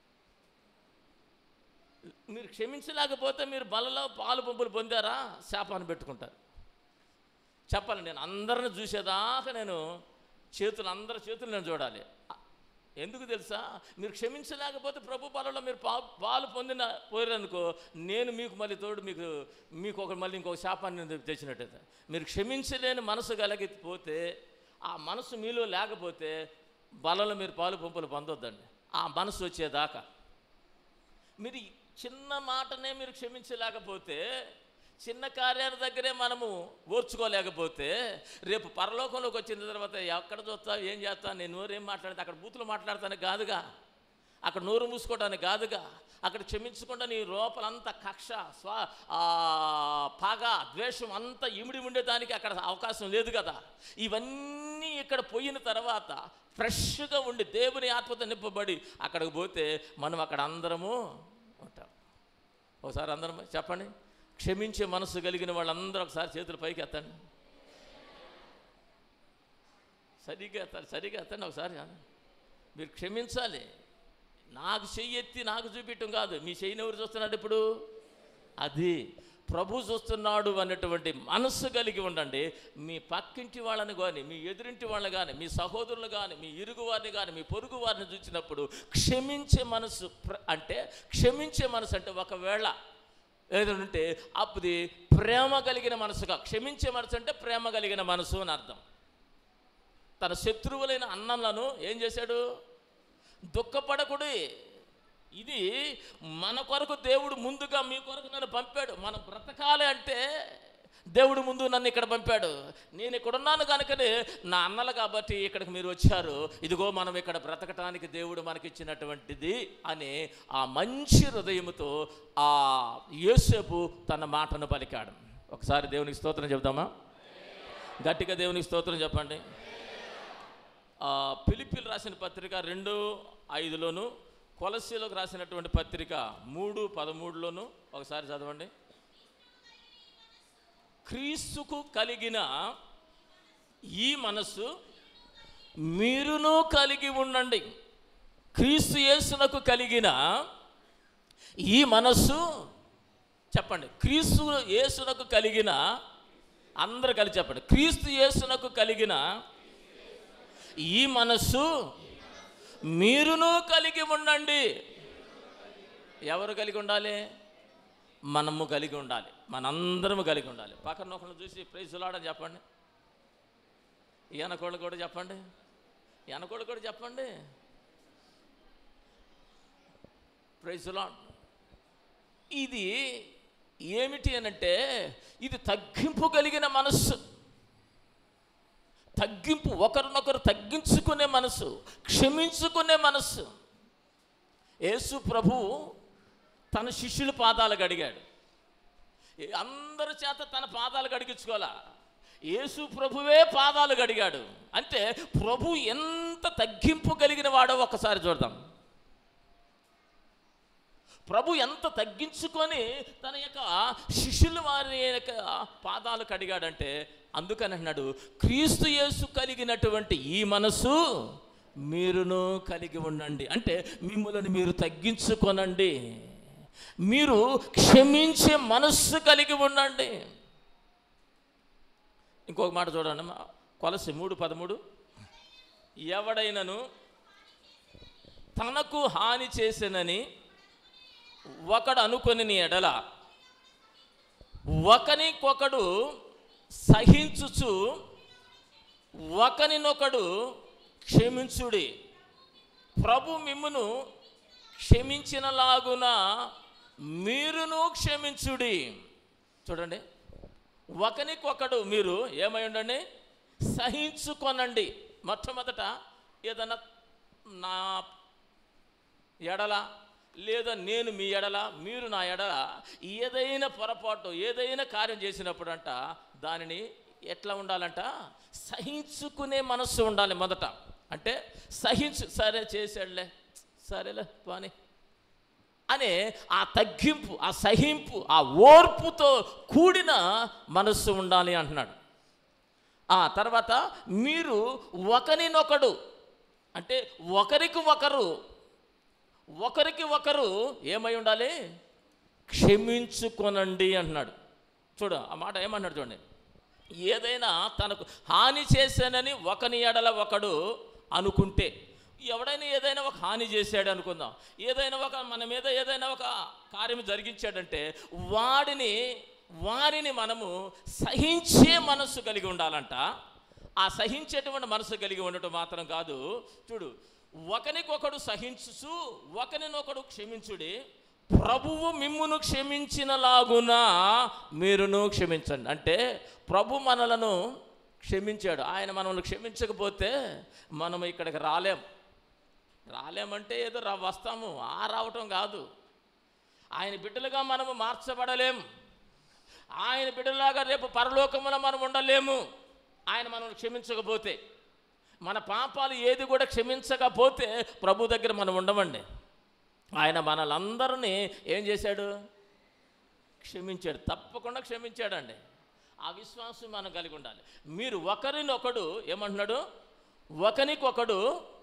మీరు క్షమించలేకపోతే మీరు బలలో పాలు పంపులు పొందారా శాపాన్ని పెట్టుకుంటారు చెప్పాలి నేను అందరిని చూసేదాకా నేను చేతులు అందరి చేతులు నేను చూడాలి ఎందుకు తెలుసా మీరు క్షమించలేకపోతే ప్రభు బలలో మీరు పా పాలు పొందిన పోయారనుకో నేను మీకు మళ్ళీ తోడు మీకు మీకు ఒక మళ్ళీ ఇంకొక శాపాన్ని తెచ్చినట్టయితే మీరు క్షమించలేని మనసు కలిగిపోతే ఆ మనసు మీలో లేకపోతే బలలో మీరు పాలు పంపులు పొందొద్దండి ఆ మనసు వచ్చేదాకా మీరు ఈ చిన్న మాటనే మీరు క్షమించలేకపోతే చిన్న కార్యాల దగ్గరే మనము ఓర్చుకోలేకపోతే రేపు పరలోకంలోకి వచ్చిన తర్వాత ఎక్కడ చూస్తావు ఏం చేస్తావు నేను నోరేం మాట్లాడితే అక్కడ బూతులు మాట్లాడతానికి కాదుగా అక్కడ నోరు మూసుకోవడానికి కాదుగా అక్కడ క్షమించకుండా నీ లోపలంతా కక్ష స్వ ఆ, పగ ద్వేషం అంతా ఇమిడి ఉండేదానికి అక్కడ అవకాశం లేదు కదా ఇవన్నీ ఇక్కడ పోయిన తర్వాత ఫ్రెష్గా ఉండి దేవుని ఆత్మతో నింపబడి అక్కడికి పోతే మనం అక్కడ అందరము ఉంటాం ఒకసారి అందరం చెప్పండి క్షమించే మనసు కలిగిన వాళ్ళందరూ ఒకసారి చేతులు పైకి ఎత్తండి సరిగ్గా ఎత్తాలి సరిగ్గా ఎత్తండి ఒకసారి మీరు క్షమించాలి నాకు చెయ్యి ఎత్తి నాకు చూపించడం కాదు మీ చెయ్యిని ఎవరు చూస్తున్నాడు ఇప్పుడు అది ప్రభు చూస్తున్నాడు అన్నటువంటి మనస్సు కలిగి ఉండండి మీ పక్కింటి వాళ్ళని కానీ మీ ఎదురింటి వాళ్ళని కానీ మీ సహోదరులు కానీ మీ ఇరుగు వారిని కానీ మీ పొరుగు వారిని చూసినప్పుడు క్షమించే మనసు ప్ర- అంటే క్షమించే మనసు అంటే ఒకవేళ ఏదంటే అప్పుడు ప్రేమ కలిగిన మనసుగా క్షమించే మనసు అంటే ప్రేమ కలిగిన మనసు అని అర్థం తన శత్రువులైన అన్నలను ఏం చేశాడు దుఃఖపడకుడి ఇది మన కొరకు దేవుడు ముందుగా మీ కొరకు నన్ను పంపాడు మనం బ్రతకాలి అంటే దేవుడు ముందు నన్ను ఇక్కడ పంపాడు నేను ఇక్కడ ఉన్నాను కనుకనే నా అన్నలు కాబట్టి ఇక్కడికి మీరు వచ్చారు ఇదిగో మనం ఇక్కడ బ్రతకటానికి దేవుడు మనకిచ్చినటువంటిది అని ఆ మంచి హృదయముతో ఆ యోసేపు తన మాటను పలికాడు ఒకసారి దేవునికి స్తోత్రం చెబుదామా గట్టిగా దేవునికి స్తోత్రం చెప్పండి ఆ, పిలిపిలు రాసిన పత్రిక రెండు ఐదులోను కొలసీలోకి రాసినటువంటి పత్రిక మూడు పదమూడులోను ఒకసారి చదవండి క్రీస్తుకు కలిగిన ఈ మనస్సు మీరును కలిగి ఉండండి క్రీస్తు యేసునకు కలిగిన ఈ మనస్సు చెప్పండి క్రీస్తు యేసునకు కలిగిన అందరు కలిసి చెప్పండి క్రీస్తు యేసునకు కలిగిన ఈ మనస్సు మీరును కలిగి ఉండండి ఎవరు కలిగి ఉండాలి మనము కలిగి ఉండాలి మనందరము కలిగి ఉండాలి పక్కన ఒకరిని చూసి ప్రైజులాడని చెప్పండి వెనకోళ్ళు కూడా చెప్పండి వెనకోళ్ళు కూడా చెప్పండి ప్రైజులాడ్ ఇది ఏమిటి అనంటే ఇది తగ్గింపు కలిగిన మనస్సు తగ్గింపు ఒకరినొకరు తగ్గించుకునే మనసు క్షమించుకునే మనసు యేసు ప్రభువు తన శిష్యుల పాదాలు గడిగాడు ఏ- అందరి చేత తన పాదాలు గడిగించుకోవాలా యేసు ప్రభువే పాదాలు గడిగాడు అంటే ప్రభు ఎంత తగ్గింపు కలిగిన వాడో ఒకసారి చూద్దాం ప్రభు ఎంత తగ్గించుకొని తన యొక్క శిష్యుల వారి యొక్క పాదాలు కడిగాడంటే అందుకని అన్నాడు క్రీస్తు యేసు కలిగినటువంటి ఈ మనసు మీరును కలిగి ఉండండి అంటే మిమ్మల్ని మీరు తగ్గించుకొనండి మీరు క్షమించే మనస్సు కలిగి ఉండండి ఇంకొక మాట చూడండి అమ్మా. కొలసి మూడు పదమూడు ఎవడైనను తనకు హాని చేసినని ఒకడు అనుకొని ఎడల ఒకనికొకడు సహించుచు ఒకనినొకడు క్షమించుడి ప్రభు మిమ్మును క్షమించినలాగున మీరును క్షమించుడి చూడండి ఒకనికొకడు మీరు ఏమై ఉండండి సహించుకొనండి మొట్టమొదట ఏదన్నా నా ఎడల లేదా నేను మీ ఎడల మీరు నా ఎడల ఏదైనా పొరపాటు ఏదైనా కార్యం చేసినప్పుడు అంట దానిని ఎట్లా ఉండాలంట సహించుకునే మనస్సు ఉండాలి మొదట అంటే సహించు సరే చేసాడులే సరేలే పోనీ అనే ఆ తగ్గింపు ఆ సహింపు ఆ ఓర్పుతో కూడిన మనస్సు ఉండాలి అంటున్నాడు ఆ తర్వాత మీరు ఒకరినొకడు అంటే ఒకరికి ఒకరు ఒకరికి ఒకరు ఏమై ఉండాలి క్షమించుకొనండి అంటున్నాడు చూడు ఆ మాట ఏమన్నాడు చూడండి ఏదైనా తనకు హాని చేశానని ఒకని ఎడల ఒకడు అనుకుంటే ఎవడైనా ఏదైనా ఒక హాని చేశాడు అనుకుందాం ఏదైనా ఒక మన మీద ఏదైనా ఒక కార్యం జరిగించాడంటే వాడిని వారిని మనము సహించే మనస్సు కలిగి ఉండాలంట ఆ సహించేటువంటి మనసు కలిగి ఉండటం మాత్రం కాదు చూడు ఒకనికొకడు సహించుచు ఒకరినొకడు క్షమించుడి ప్రభువు మిమ్మును క్షమించినలాగున మీరును క్షమించండి అంటే ప్రభు మనలను క్షమించాడు ఆయన మనల్ని క్షమించకపోతే మనం ఇక్కడికి రాలేం రాలేమంటే ఏదో రా వస్తాము ఆ రావటం కాదు ఆయన బిడ్డలుగా మనము మార్చబడలేం ఆయన బిడ్డలాగా రేపు పరలోకమున మనం ఉండలేము ఆయన మనల్ని క్షమించకపోతే మన పాపాలు ఏది కూడా క్షమించకపోతే ప్రభు దగ్గర మనం ఉండమండి ఆయన మనలందరినీ ఏం చేశాడు క్షమించాడు తప్పకుండా క్షమించాడండి ఆ విశ్వాసం మనం కలిగి ఉండాలి మీరు ఒకరినొకడు ఏమంటున్నాడు ఒకరికొకడు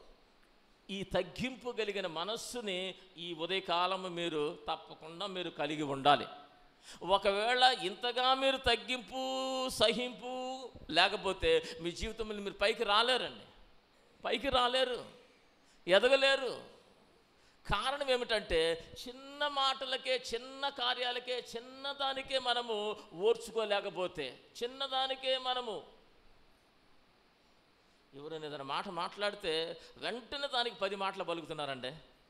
ఈ తగ్గింపు కలిగిన మనస్సుని ఈ ఉదయకాలము మీరు తప్పకుండా మీరు కలిగి ఉండాలి ఒకవేళ ఇంతగా మీరు తగ్గింపు సహింపు లేకపోతే మీ జీవితంలో మీరు పైకి రాలేరండి పైకి రాలేరు ఎదగలేరు కారణం ఏమిటంటే చిన్న మాటలకే చిన్న కార్యాలకే చిన్నదానికే మనము ఓర్చుకోలేకపోతే చిన్నదానికే మనము ఎవరైనా ఏదైనా మాట మాట్లాడితే వెంటనే దానికి పది మాటలు పలుకుతున్నారండి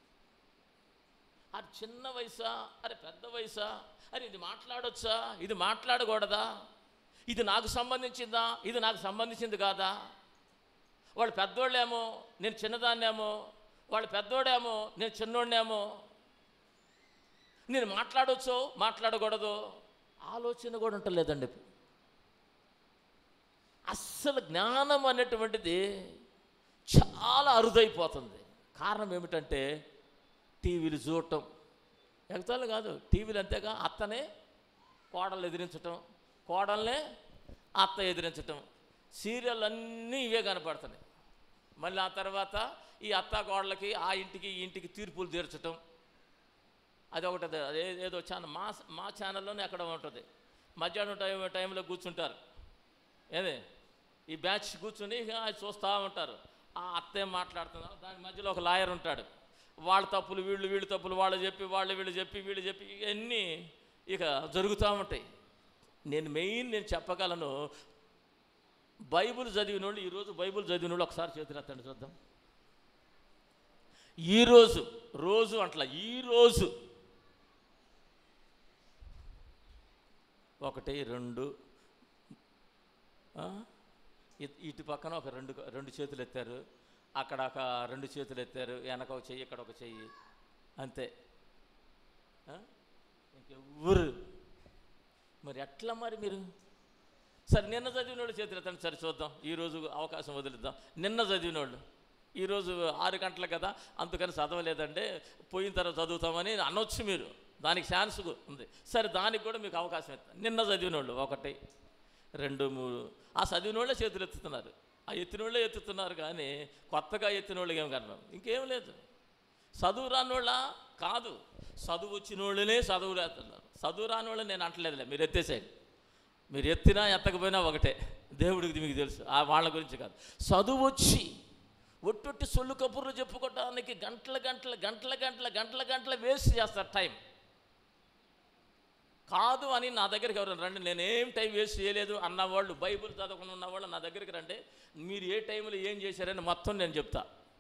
అది చిన్న వయసా అరే పెద్ద వయసా అరే ఇది మాట్లాడొచ్చా ఇది మాట్లాడకూడదా ఇది నాకు సంబంధించిందా ఇది నాకు సంబంధించింది కాదా వాళ్ళు పెద్దోళ్ళేమో నేను చిన్నదాన్నేమో వాళ్ళు పెద్దోడేమో నేను చిన్నోడేమో నేను మాట్లాడొచ్చో మాట్లాడకూడదు ఆలోచన కూడా ఉంటలేదండి అస్సలు జ్ఞానం అనేటువంటిది చాలా అరుదైపోతుంది కారణం ఏమిటంటే టీవీలు చూడటం ఎగతాలు కాదు టీవీలు అంతేగా అత్తనే కోడలు ఎదిరించటం కోడల్నే అత్త ఎదిరించటం సీరియల్ అన్నీ ఇవే కనపడుతున్నాయి మళ్ళీ ఆ తర్వాత ఈ అత్త కోడలకి ఆ ఇంటికి ఈ ఇంటికి తీర్పులు తీర్చటం అది ఒకటి అదే ఏదో ఛానల్ మా మా ఛానల్లోనే అక్కడ ఉంటుంది మధ్యాహ్నం టైం టైంలో కూర్చుంటారు ఏదే ఈ బ్యాచ్ కూర్చుని ఇక అది చూస్తూ ఉంటారు ఆ అత్తే మాట్లాడుతున్నారు దాని మధ్యలో ఒక లాయర్ ఉంటాడు వాళ్ళ తప్పులు వీళ్ళు వీళ్ళు తప్పులు వాళ్ళు చెప్పి వాళ్ళు వీళ్ళు చెప్పి వీళ్ళు చెప్పి ఇవన్నీ ఇక జరుగుతూ ఉంటాయి నేను మెయిన్ నేను చెప్పగలను బైబిల్ చదివిన వాళ్ళు ఈరోజు బైబిల్ చదివిన వాళ్ళు ఒకసారి చేతులెత్తండి చూద్దాం ఈరోజు రోజు అట్లా ఈరోజు ఒకటి రెండు ఆ? ఇ- ఇటు పక్కన ఒక రెండు రెండు చేతులు ఎత్తారు అక్కడ ఒక రెండు చేతులు ఎత్తారు వెనక ఒక చెయ్యి ఇక్కడ ఒక చెయ్యి అంతే ఆ? ఇంకెవ్వరు మరి ఎట్లా మరి మీరు సరే నిన్న చదివిన వాళ్ళు చేతులు ఎత్తండి సరే చూద్దాం ఈరోజు అవకాశం వదిలిద్దాం నిన్న చదివిన వాళ్ళు ఈరోజు ఆరు గంటలు కదా అందుకని చదవలేదంటే పోయిన తర్వాత చదువుతామని అనొచ్చు మీరు దానికి ఛాన్స్ ఉంది సరే దానికి కూడా మీకు అవకాశం ఇస్తాను నిన్న చదివిన వాళ్ళు ఒకటి రెండు మూడు ఆ చదివిన వాళ్ళే చేతులు ఎత్తుతున్నారు ఆ ఎత్తిన వాళ్ళే ఎత్తుతున్నారు కానీ కొత్తగా ఎత్తిన వాళ్ళకి ఏం కనడం ఇంకేం లేదు చదువు రాని వాళ్ళ కాదు చదువు వచ్చిన వాళ్ళనే చదువు రాస్తున్నారు చదువు రాని వాళ్ళని నేను అంటలేదులే మీరు ఎత్తేసేయండి మీరు ఎత్తినా ఎత్తకపోయినా ఒకటే దేవుడికి మీకు తెలుసు ఆ వాళ్ళ గురించి కాదు చదువు వచ్చి ఒట్టొట్టి సొల్లు కబుర్లు చెప్పుకోవడానికి గంటల గంటల గంటల గంటల గంటల గంటల వేస్ట్ చేస్తారు టైం కాదు అని నా దగ్గరికి ఎవరైనా రండి నేనేం టైం వేస్ట్ చేయలేదు అన్నవాళ్ళు బైబిల్ చదవకుండా ఉన్నవాళ్ళు నా దగ్గరికి రండి మీరు ఏ టైంలో ఏం చేశారని మొత్తం నేను చెప్తా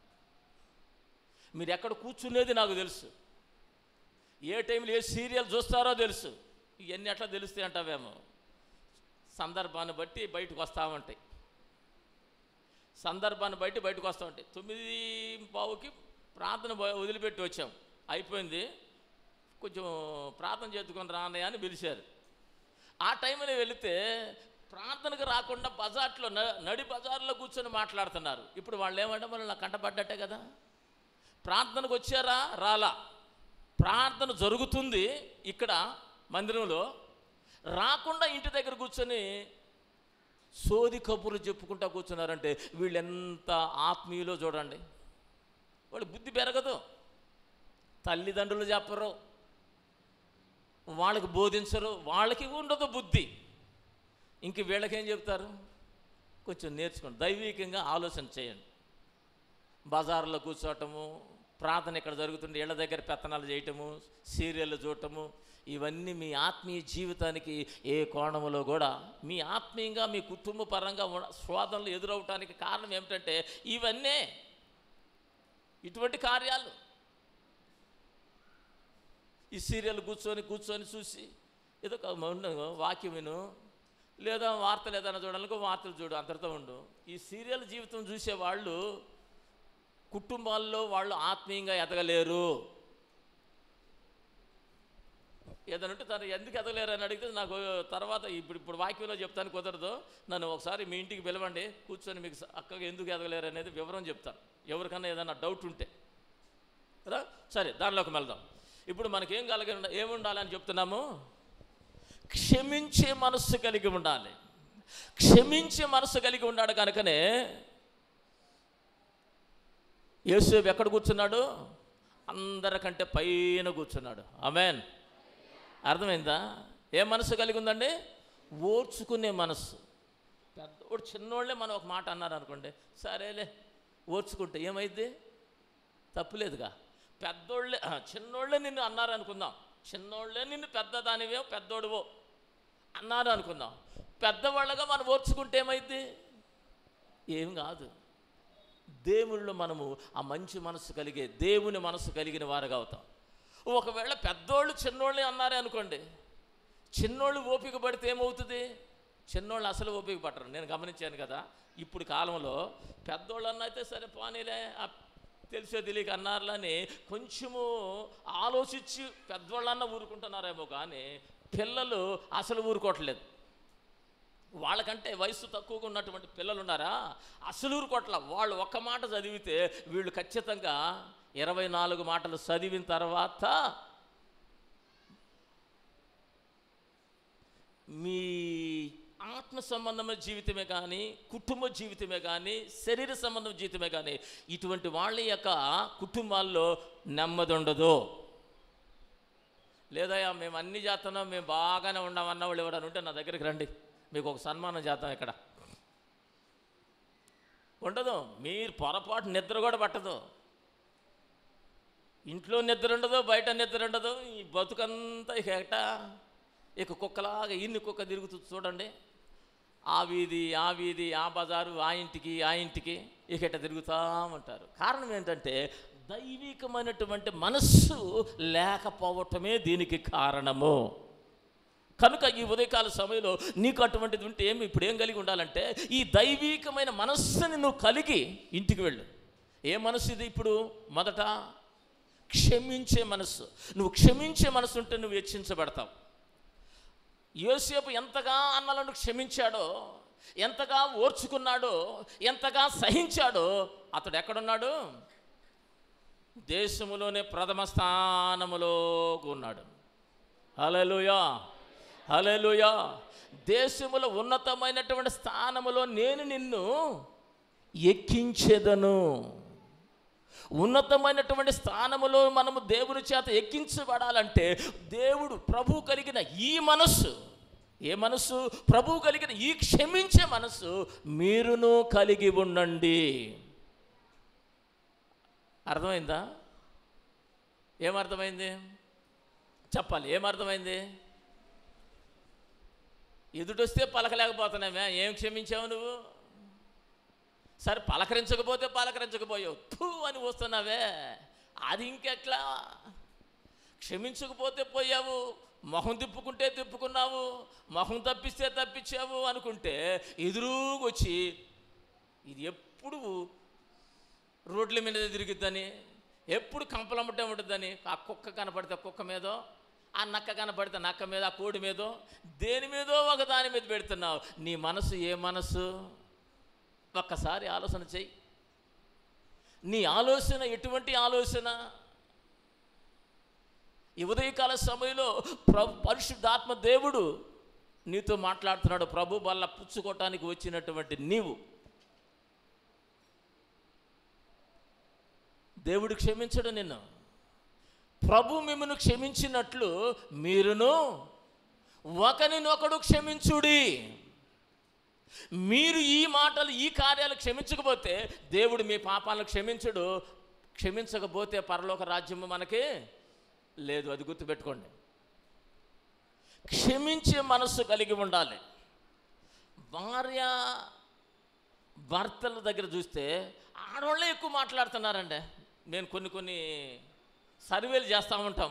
మీరు ఎక్కడ కూర్చునేది నాకు తెలుసు ఏ టైంలో ఏ సీరియల్ చూస్తారో తెలుసు ఇవన్నీ ఎట్లా తెలుస్తాయి అంటావేమో సందర్భాన్ని బట్టి బయటకు వస్తూ ఉంటాయి సందర్భాన్ని బట్టి బయటకు వస్తూ ఉంటాయి తొమ్మిది పావుకి ప్రార్థన బ- వదిలిపెట్టి వచ్చాం అయిపోయింది కొంచెం ప్రార్థన చేసుకొని రానయ్య అని పిలిచారు ఆ టైంలో వెళితే ప్రార్థనకు రాకుండా బజార్లో న- నడి బజార్లో కూర్చొని మాట్లాడుతున్నారు ఇప్పుడు వాళ్ళు ఏమంటే వాళ్ళు నాకు కంటపడ్డట్టే కదా ప్రార్థనకు వచ్చారా రాలా ప్రార్థన జరుగుతుంది ఇక్కడ మందిరంలో రాకుండా ఇంటి దగ్గర కూర్చొని సోది కబుర్లు చెప్పుకుంటా కూర్చున్నారంటే వీళ్ళు ఎంత ఆత్మీయులో చూడండి వాళ్ళు బుద్ధి పెరగదు తల్లిదండ్రులు చెప్పరు వాళ్ళకి బోధించరు వాళ్ళకి ఉండదు బుద్ధి ఇంక వీళ్ళకేం చెప్తారు కొంచెం నేర్చుకోండి దైవికంగా ఆలోచన చేయండి బజార్లో కూర్చోవటము ప్రార్థన ఇక్కడ జరుగుతుంటే ఇళ్ళ దగ్గర పెత్తనాలు చేయటము సీరియళ్ళు చూడటము ఇవన్నీ మీ ఆత్మీయ జీవితానికి ఏ కోణములో కూడా మీ ఆత్మీయంగా మీ కుటుంబ పరంగా ఉన్న శోధనలు ఎదురవటానికి కారణం ఏమిటంటే ఇవన్నీ ఇటువంటి కార్యాలు ఈ సీరియల్ కూర్చొని కూర్చొని చూసి ఏదో ఒక ఉండు, వాక్యం విను లేదా వార్తలు ఏదైనా చూడాలనుకో వార్తలు చూడు అంతటితో ఉండు ఈ సీరియల్ జీవితం చూసే వాళ్ళు కుటుంబాల్లో వాళ్ళు ఆత్మీయంగా ఎదగలేరు ఏదైనా ఉంటే తను ఎందుకు ఎదగలేరు అని అడిగితే నాకు తర్వాత ఇప్పుడు ఇప్పుడు వాక్యంలో చెప్తాను కుదరదు నన్ను ఒకసారి మీ ఇంటికి పిలవండి కూర్చొని మీకు స- అక్కగా ఎందుకు ఎదగలేరు అనేది వివరం చెప్తాను ఎవరికన్నా ఏదైనా డౌట్ ఉంటే కదా సరే దానిలోకి వెళ్దాం ఇప్పుడు మనకేం కలిగి ఉండ ఏముండాలని చెప్తున్నాము క్షమించే మనస్సు కలిగి ఉండాలి క్షమించే మనస్సు కలిగి ఉన్నాడు కనుకనే యేసేపు ఎక్కడ కూర్చున్నాడు అందరికంటే పైన కూర్చున్నాడు ఆమెన్ అర్థమైందా ఏ మనసు కలిగి ఉందండి ఓర్చుకునే మనస్సు పెద్దోడు చిన్నోళ్ళే మనం ఒక మాట అన్నారు అనుకోండి సరేలే ఓర్చుకుంటే ఏమైంది తప్పులేదుగా పెద్దోళ్ళే ఆ, చిన్నోళ్ళే నిన్ను అన్నారు అనుకుందాం చిన్నోళ్ళే నిన్ను పెద్దదానివో పెద్దోడువో అన్నారు అనుకుందాం పెద్దవాళ్ళగా మనం ఓర్చుకుంటే ఏమైంది ఏం కాదు దేవుళ్ళు మనము ఆ మంచి మనసు కలిగే దేవుని మనసు కలిగిన వారుగా అవుతాం ఒకవేళ పెద్దోళ్ళు చిన్నోళ్ళే అన్నారే అనుకోండి చిన్నోళ్ళు ఓపిక పడితే ఏమవుతుంది చిన్నోళ్ళు అసలు ఓపిక పట్టరు నేను గమనించాను కదా ఇప్పుడు కాలంలో పెద్దోళ్ళు అన్న అయితే సరే పోనీలే ఆ తెలిసే తెలియక అన్నారులని కొంచెము ఆలోచించి పెద్దవాళ్ళన్నా ఊరుకుంటున్నారేమో కానీ పిల్లలు అసలు ఊరుకోవట్లేదు వాళ్ళకంటే వయసు తక్కువగా ఉన్నటువంటి పిల్లలు ఉన్నారా అసలు కొట్ల వాళ్ళు ఒక్క మాట చదివితే వీళ్ళు ఖచ్చితంగా ఇరవై నాలుగు మాటలు చదివిన తర్వాత మీ ఆత్మ సంబంధమైన జీవితమే కానీ కుటుంబ జీవితమే కానీ శరీర సంబంధం జీవితమే కానీ ఇటువంటి వాళ్ళ యొక్క కుటుంబాల్లో నెమ్మది ఉండదు లేదయ్యా మేము అన్ని చేస్తున్నాం మేము బాగానే ఉన్నామన్న వాళ్ళు ఎవరైనా ఉంటే నా దగ్గరికి రండి మీకు ఒక సన్మానం చేద్దాం ఇక్కడ ఉండదు మీరు పొరపాటు నిద్ర కూడా పట్టదు ఇంట్లో నిద్ర ఉండదు బయట నిద్ర ఉండదు ఈ బతుకంతా ఇక ఎట ఇక కుక్కలాగా ఇన్ని కుక్క తిరుగుతూ చూడండి ఆ వీధి ఆ వీధి ఆ బజారు ఆ ఇంటికి ఆ ఇంటికి ఇక ఇట తిరుగుతూ ఉంటారు కారణం ఏంటంటే దైవికమైనటువంటి మనస్సు లేకపోవటమే దీనికి కారణము కనుక ఈ ఉదయకాల సమయంలో నీకు అటువంటిది ఉంటే ఏమి ఇప్పుడు ఏం కలిగి ఉండాలంటే ఈ దైవీకమైన మనస్సుని నువ్వు కలిగి ఇంటికి వెళ్ళు ఏ మనస్సు ఇది ఇప్పుడు మొదట క్షమించే మనస్సు నువ్వు క్షమించే మనసు ఉంటే నువ్వు హెచ్చించబడతావు యోసేపు ఎంతగా అన్నలను క్షమించాడో ఎంతగా ఓర్చుకున్నాడో ఎంతగా సహించాడో అతడు ఎక్కడున్నాడు దేశములోనే ప్రథమ స్థానములో ఉన్నాడు హలలుయా హలలుయా దేశములో ఉన్నతమైనటువంటి స్థానములో నేను నిన్ను ఎక్కించేదను ఉన్నతమైనటువంటి స్థానములో మనము దేవుని చేత ఎక్కించబడాలంటే దేవుడు ప్రభు కలిగిన ఈ మనస్సు ఏ మనస్సు ప్రభు కలిగిన ఈ క్షమించే మనస్సు మీరును కలిగి ఉండండి అర్థమైందా ఏమర్థమైంది చెప్పాలి ఏమర్థమైంది ఎదుటొస్తే పలకలేకపోతున్నామే ఏం క్షమించావు నువ్వు సరే పలకరించకపోతే పలకరించకపోయావు తూ అని వస్తున్నావే అది ఇంకెట్లా క్షమించకపోతే పోయావు మొహం తిప్పుకుంటే తిప్పుకున్నావు మొహం తప్పిస్తే తప్పించావు అనుకుంటే ఎదురుగొచ్చి ఇది ఎప్పుడు రోడ్ల మీద తిరుగుద్దని ఎప్పుడు కంపలమ్మటే ఉంటుందని ఆ కుక్క కనపడితే కుక్క మీదో ఆ నక్క కనపడితే నక్క మీద ఆ కోడి మీదో దేని మీదో ఒక దాని మీద పెడుతున్నావు నీ మనసు ఏ మనసు ఒక్కసారి ఆలోచన చెయ్యి నీ ఆలోచన ఎటువంటి ఆలోచన ఈ ఉదయకాల సమయంలో ప్రభు పరిశుద్ధాత్మ దేవుడు నీతో మాట్లాడుతున్నాడు ప్రభు వల్ల పుచ్చుకోవటానికి వచ్చినటువంటి నీవు దేవుడు క్షమించడు నిన్ను ప్రభు మిమ్మల్ని క్షమించినట్లు మీరును ఒకరినొకడు క్షమించుడి మీరు ఈ మాటలు ఈ కార్యాలు క్షమించకపోతే దేవుడు మీ పాపాలను క్షమించడు క్షమించకపోతే పరలోక రాజ్యము మనకి లేదు అది గుర్తుపెట్టుకోండి క్షమించే మనస్సు కలిగి ఉండాలి భార్య భర్తల దగ్గర చూస్తే ఆడవాళ్ళే ఎక్కువ మాట్లాడుతున్నారండి నేను కొన్ని కొన్ని సర్వేలు చేస్తూ ఉంటాం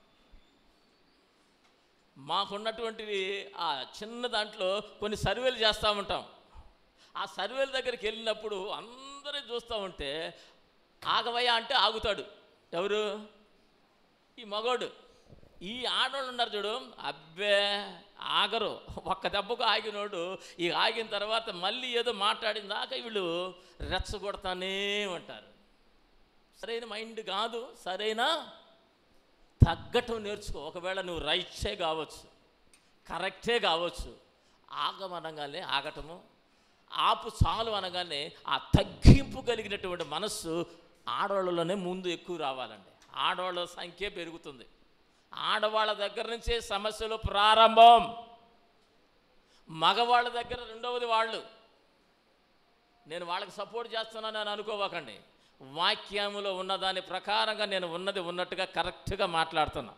మాకున్నటువంటి ఆ చిన్న దాంట్లో కొన్ని సర్వేలు చేస్తూ ఉంటాం ఆ సర్వేల దగ్గరికి వెళ్ళినప్పుడు అందరూ చూస్తూ ఉంటే ఆగవయ్య అంటే ఆగుతాడు ఎవరు ఈ మగోడు ఈ ఆడవాళ్ళు ఉన్నారు చూడు అబ్బే ఆగరు ఒక్క దెబ్బకు ఆగినోడు ఈ ఆగిన తర్వాత మళ్ళీ ఏదో మాట్లాడిన దాకా వీళ్ళు రెచ్చగొడతానే ఉంటారు సరైన మైండ్ కాదు సరైన తగ్గటం నేర్చుకో ఒకవేళ నువ్వు రైట్సే కావచ్చు కరెక్టే కావచ్చు ఆగమనగానే ఆగటము ఆపు చాలు అనగానే ఆ తగ్గింపు కలిగినటువంటి మనస్సు ఆడవాళ్ళలోనే ముందు ఎక్కువ రావాలండి ఆడవాళ్ళ సంఖ్య పెరుగుతుంది ఆడవాళ్ళ దగ్గర నుంచే సమస్యలు ప్రారంభం మగవాళ్ళ దగ్గర రెండవది వాళ్ళు నేను వాళ్ళకి సపోర్ట్ చేస్తున్నాను అని అనుకోవకండి వాక్యములో ఉన్నదాని ప్రకారంగా నేను ఉన్నది ఉన్నట్టుగా కరెక్ట్గా మాట్లాడుతున్నా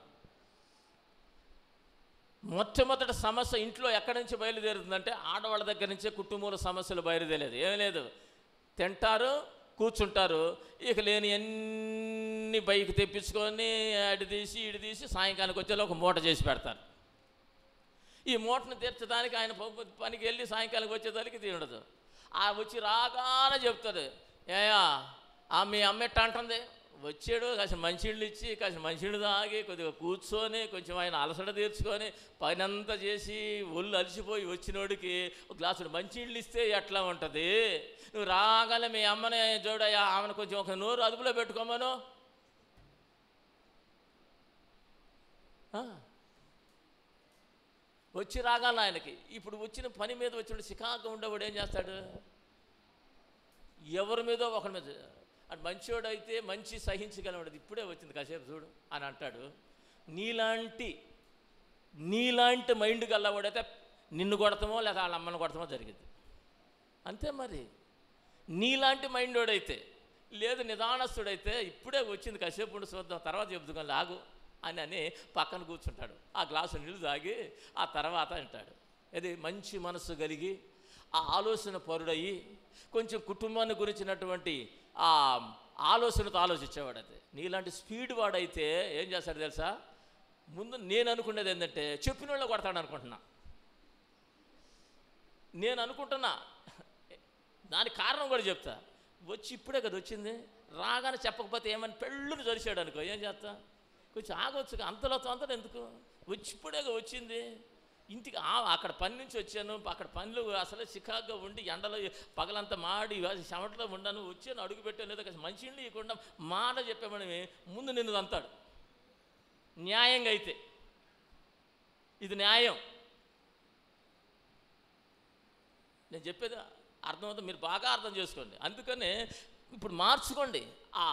మొట్టమొదటి సమస్య ఇంట్లో ఎక్కడి నుంచి బయలుదేరుతుందంటే ఆడవాళ్ళ దగ్గర నుంచే కుటుంబంలో సమస్యలు బయలుదేరలేదు ఏం లేదు తింటారు కూర్చుంటారు ఇక లేని అన్ని బైక్ తెప్పించుకొని అడి తీసి ఇడి తీసి సాయంకాలానికి వచ్చేలా ఒక మూట చేసి పెడతారు ఈ మూటను తీర్చడానికి ఆయన ప- పనికి వెళ్ళి సాయంకాలానికి వచ్చేదానికి తీయడదు ఆ వచ్చి రాగానే చెప్తుంది ఏయా ఆ మీ అమ్మ ఎట్ట అంటుంది వచ్చాడు కాసిన మంచినీళ్ళు ఇచ్చి కాసిన మంచినీళ్ళు తాగి కొద్దిగా కూర్చొని కొంచెం ఆయన అలసట తీర్చుకొని పైనంతా చేసి ఒళ్ళు అలసిపోయి వచ్చినోడికి ఒక గ్లాసుడు మంచినీళ్ళు ఇస్తే ఎట్లా ఉంటుంది నువ్వు రాగానే మీ అమ్మని చూడయ్యా ఆమెను కొంచెం ఒక నోరు అదుపులో పెట్టుకోమను ఆ. వచ్చి రాగానే ఆయనకి ఇప్పుడు వచ్చిన పని మీద వచ్చిన చికాకు ఉండేవాడు ఏం చేస్తాడు ఎవరి మీదో ఒకరి మీద అటు మంచివాడు అయితే మంచి సహించగలవాడు ఇప్పుడే వచ్చింది కాసేపు చూడు అని అంటాడు నీలాంటి నీలాంటి మైండ్ గల్లవాడైతే నిన్ను కొడతామో లేదా వాళ్ళ అమ్మని కొడతామో జరిగింది అంతే మరి నీలాంటి మైండ్ వాడైతే లేదు నిదానస్తుడైతే ఇప్పుడే వచ్చింది కాసేపు ఉండి చూద్దాం తర్వాత చెబుతాం లాగు అని అని పక్కన కూర్చుంటాడు ఆ గ్లాసు నీళ్ళు తాగి ఆ తర్వాత అంటాడు ఇది మంచి మనస్సు కలిగి ఆ ఆలోచన పరుడయి కొంచెం కుటుంబాన్ని గురించినటువంటి ఆ ఆలోచనతో ఆలోచించేవాడు అయితే నీలాంటి స్పీడ్ వాడైతే ఏం చేస్తాడు తెలుసా ముందు నేను అనుకునేది ఏంటంటే చెప్పిన వాళ్ళు కొడతాడు అనుకుంటున్నా నేను అనుకుంటున్నా దానికి కారణం కూడా చెప్తా వచ్చి ఇప్పుడే కదా వచ్చింది రాగానే చెప్పకపోతే ఏమని పెళ్ళుని జరిచాడు అనుకో ఏం చేస్తా కొంచెం ఆగొచ్చు అంతలో తొందర ఎందుకు వచ్చి ఇప్పుడే వచ్చింది ఇంటికి ఆ- అక్కడ పని నుంచి వచ్చాను అక్కడ పనులు అసలే చికాగ్గా ఉండి ఎండలో పగలంతా మాడి చెమటలో ఉండాను వచ్చాను అడుగు పెట్టాను లేదా కాస్త మంచి ఇల్లు ఇవ్వకుండా మాట చెప్పామని ముందు నిన్ను అంతాడు న్యాయంగా అయితే ఇది న్యాయం నేను చెప్పేది అర్థమవుతుంది మీరు బాగా అర్థం చేసుకోండి అందుకనే ఇప్పుడు మార్చుకోండి ఆ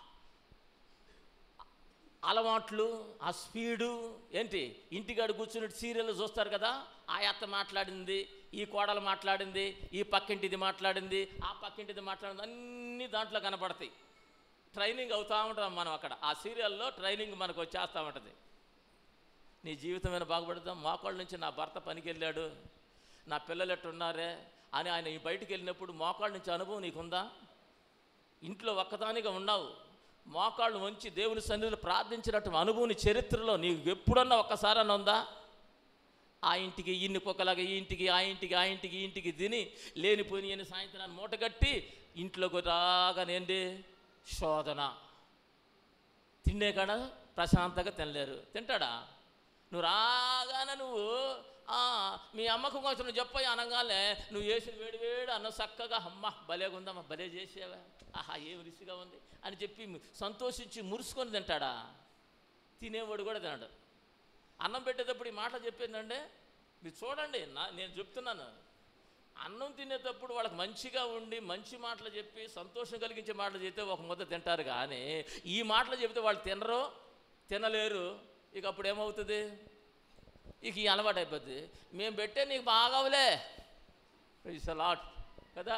అలవాట్లు ఆ స్పీడు ఏంటి ఇంటికాడ కూర్చుని సీరియల్ చూస్తారు కదా ఆ అత్త మాట్లాడింది ఈ కోడలు మాట్లాడింది ఈ పక్కింటిది మాట్లాడింది ఆ పక్కింటిది మాట్లాడింది అన్నీ దాంట్లో కనపడతాయి ట్రైనింగ్ అవుతూ ఉంటాం మనం అక్కడ ఆ సీరియల్లో ట్రైనింగ్ మనకు వచ్చేస్తూ ఉంటుంది నీ జీవితమైన బాగుపడదాం మోకాళ్ళ నుంచి నా భర్త పనికి వెళ్ళాడు నా పిల్లలు ఎట్టున్నారే అని ఆయన ఈ బయటికి వెళ్ళినప్పుడు మోకాళ్ళ నుంచి అనుభవం నీకుందా ఇంట్లో ఒక్కదానిగా ఉన్నావు మోకాళ్ళు వంచి దేవుని సన్నిధిలో ప్రార్థించినట్టు అనుభవం నీ చరిత్రలో నీకు ఎప్పుడన్నా ఒక్కసారన్నా ఉందా ఆ ఇంటికి ఇన్ని కుక్కలాగా ఈ ఇంటికి ఆ ఇంటికి ఆ ఇంటికి ఈ ఇంటికి తిని లేనిపోయి అని సాయంత్రాన్ని మూటగట్టి ఇంట్లోకి రాగానేంటి శోధన తిండే కాడ ప్రశాంతంగా తినలేరు తింటాడా నువ్వు రాగానే నువ్వు "ఆ, మీ అమ్మకు కొంచెం నువ్వు చెప్పయి అనగానే నువ్వు వేసిన వేడి వేడి అన్న చక్కగా అమ్మ భలేగా ఉందమ్మా భలే చేసావా ఆహా ఏం రిసిగా ఉంది అని చెప్పి సంతోషించి మురుసుకొని తింటాడా తినేవాడు కూడా తినడు అన్నం పెట్టేటప్పుడు ఈ మాట చెప్పిందంటే మీరు చూడండి నా నేను చెప్తున్నాను అన్నం తినేటప్పుడు వాళ్ళకి మంచిగా ఉండి మంచి మాటలు చెప్పి సంతోషం కలిగించే మాటలు చెప్తే ఒక ముద్ద తింటారు కానీ ఈ మాటలు చెబితే వాళ్ళు తినరు తినలేరు ఇక అప్పుడు ఏమవుతుంది ఇక ఈ అలవాటు అయిపోద్ది మేము పెట్టే నీకు బాగావులే ఇట్స్ లాట్ కదా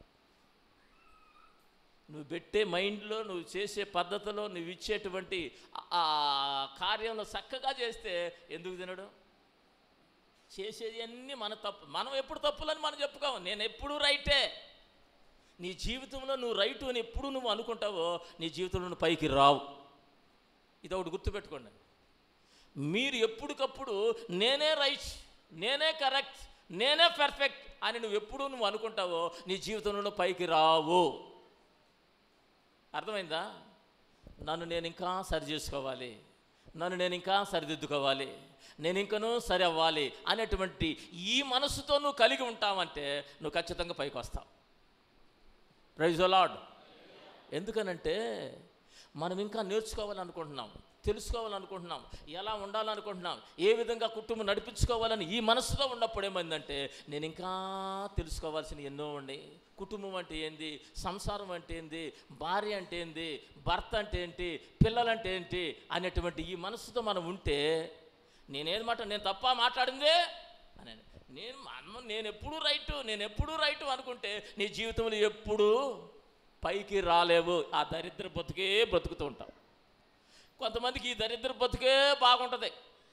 నువ్వు పెట్టే మైండ్లో నువ్వు చేసే పద్ధతిలో నువ్వు ఇచ్చేటువంటి ఆ కార్యంలో చక్కగా చేస్తే ఎందుకు తినడు చేసేది అన్నీ మన తప్పు మనం ఎప్పుడు తప్పులని మనం చెప్పుకోము నేను ఎప్పుడు రైటే నీ జీవితంలో నువ్వు రైటు అని ఎప్పుడు నువ్వు అనుకుంటావో నీ జీవితంలో నువ్వు పైకి రావు ఇది ఒకటి గుర్తుపెట్టుకోండి మీరు ఎప్పటికప్పుడు నేనే రైట్ నేనే కరెక్ట్ నేనే పర్ఫెక్ట్ అని నువ్వు ఎప్పుడు నువ్వు అనుకుంటావో నీ జీవితంలో పైకి రావు అర్థమైందా నన్ను నేను ఇంకా సరి చేసుకోవాలి నన్ను నేను ఇంకా సరిదిద్దుకోవాలి నేను ఇంకనూ సరి అవ్వాలి అనేటువంటి ఈ మనసుతో నువ్వు కలిగి ఉంటావంటే నువ్వు ఖచ్చితంగా పైకి వస్తావు ప్రైజ్ లాడ్ ఎందుకనంటే మనం ఇంకా నేర్చుకోవాలనుకుంటున్నాం తెలుసుకోవాలనుకుంటున్నాం ఎలా ఉండాలనుకుంటున్నాం ఏ విధంగా కుటుంబం నడిపించుకోవాలని ఈ మనసులో ఉన్నప్పుడు ఏమైందంటే నేను ఇంకా తెలుసుకోవాల్సిన ఎన్నో ఉన్నాయి కుటుంబం అంటే ఏంది సంసారం అంటే ఏంది భార్య అంటే ఏంది భర్త అంటే ఏంటి పిల్లలంటే ఏంటి అనేటువంటి ఈ మనసుతో మనం ఉంటే నేనేది మాట నేను తప్ప మాట్లాడిందే అని నేను అమ్మ నేను ఎప్పుడు రైటు నేను ఎప్పుడు రైటు అనుకుంటే నీ జీవితంలో ఎప్పుడూ పైకి రాలేవు ఆ దరిద్ర బతుకే బ్రతుకుతూ ఉంటాం కొంతమందికి ఈ దరిద్ర బతుకే బాగుంటుంది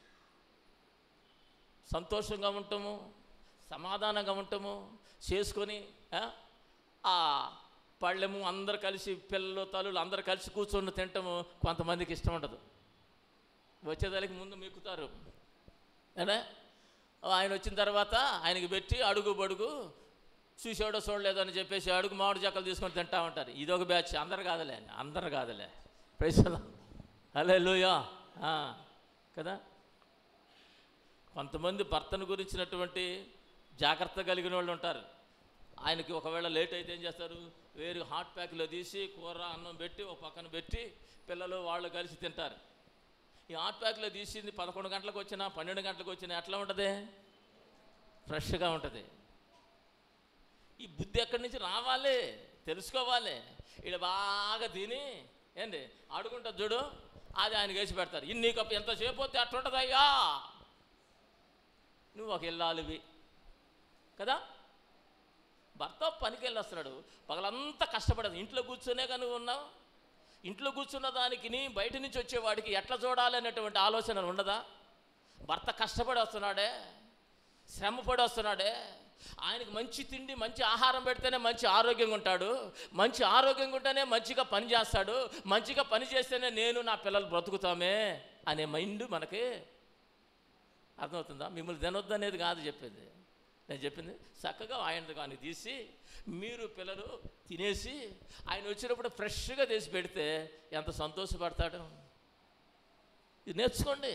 సంతోషంగా ఉంటాము సమాధానంగా ఉంటాము చేసుకొని ఆ, ఆ పళ్ళెము అందరు కలిసి పిల్లలు తల్లులు అందరు కలిసి కూర్చొని తింటాము కొంతమందికి ఇష్టం ఉండదు వచ్చేదానికి ముందు మెక్కుతారు ఏనా ఆయన వచ్చిన తర్వాత ఆయనకి పెట్టి అడుగు బడుగు చూసాడో చూడలేదో అని చెప్పేసి అడుగు మామిడి చెక్కలు తీసుకొని తింటా ఉంటారు ఇదొక బ్యాచ్ అందరు కాదులే అందరు కాదులే ప్రైసలా హలే లూయా కదా కొంతమంది భర్తను గురించినటువంటి జాగ్రత్త కలిగిన వాళ్ళు ఉంటారు ఆయనకి ఒకవేళ లేట్ అయితే ఏం చేస్తారు వేరు హాట్ ప్యాక్లో తీసి కూర అన్నం పెట్టి ఒక పక్కన పెట్టి పిల్లలు వాళ్ళు కలిసి తింటారు ఈ హాట్ ప్యాక్లో తీసింది పదకొండు గంటలకు వచ్చినా పన్నెండు గంటలకు వచ్చినా ఎట్లా ఉంటుంది ఫ్రెష్గా ఉంటుంది ఈ బుద్ధి ఎక్కడి నుంచి రావాలి తెలుసుకోవాలి ఇక్కడ బాగా తిని ఏంటి ఆడుకుంటా చూడు అది ఆయన వేసి పెడతారు ఇన్ని కప్పు ఎంతసేపు వస్తే అట్లుంటుందయ్యా నువ్వు ఒక ఇల్లాలివి కదా భర్త పనికి వెళ్ళి వస్తున్నాడు పగలంతా కష్టపడదు ఇంట్లో కూర్చొనే కానీ ఉన్నావు ఇంట్లో కూర్చున్న దానికి నీ బయట నుంచి వచ్చేవాడికి ఎట్లా చూడాలి అనేటువంటి ఆలోచన ఉండదా భర్త కష్టపడి వస్తున్నాడే శ్రమపడి వస్తున్నాడే ఆయనకి మంచి తిండి మంచి ఆహారం పెడితేనే మంచి ఆరోగ్యంగా ఉంటాడు మంచి ఆరోగ్యంగా ఉంటేనే మంచిగా పని చేస్తాడు మంచిగా పని చేస్తేనే నేను నా పిల్లలు బ్రతుకుతామే అనే మైండ్ మనకి అర్థమవుతుందా మిమ్మల్ని తినొద్దు అనేది కాదు చెప్పింది నేను చెప్పింది చక్కగా ఆయన కానీ తీసి మీరు పిల్లలు తినేసి ఆయన వచ్చినప్పుడు ఫ్రెష్గా తీసి పెడితే ఎంత సంతోషపడతాడు ఇది నేర్చుకోండి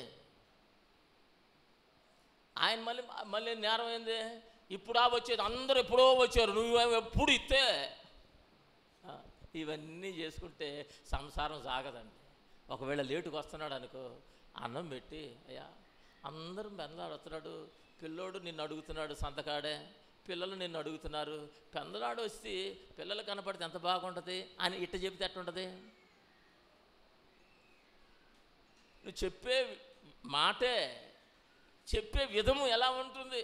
ఆయన మళ్ళీ మళ్ళీ నేరం ఏంది ఇప్పుడా వచ్చేది అందరూ ఎప్పుడో వచ్చారు నువ్వు ఎప్పుడు ఇస్తే ఆ, ఇవన్నీ చేసుకుంటే సంసారం సాగదండి ఒకవేళ లేటుకు వస్తున్నాడు అనుకో అన్నం పెట్టి అయ్యా అందరం పెందలాడు వస్తున్నాడు పిల్లోడు నిన్ను అడుగుతున్నాడు సంతకాడే పిల్లలు నిన్ను అడుగుతున్నారు పెందలాడు వస్తే పిల్లలు కనపడితే ఎంత బాగుంటుంది అని ఇట్ట చెబితే ఎట్టుంటుంది నువ్వు చెప్పే మాటే చెప్పే విధము ఎలా ఉంటుంది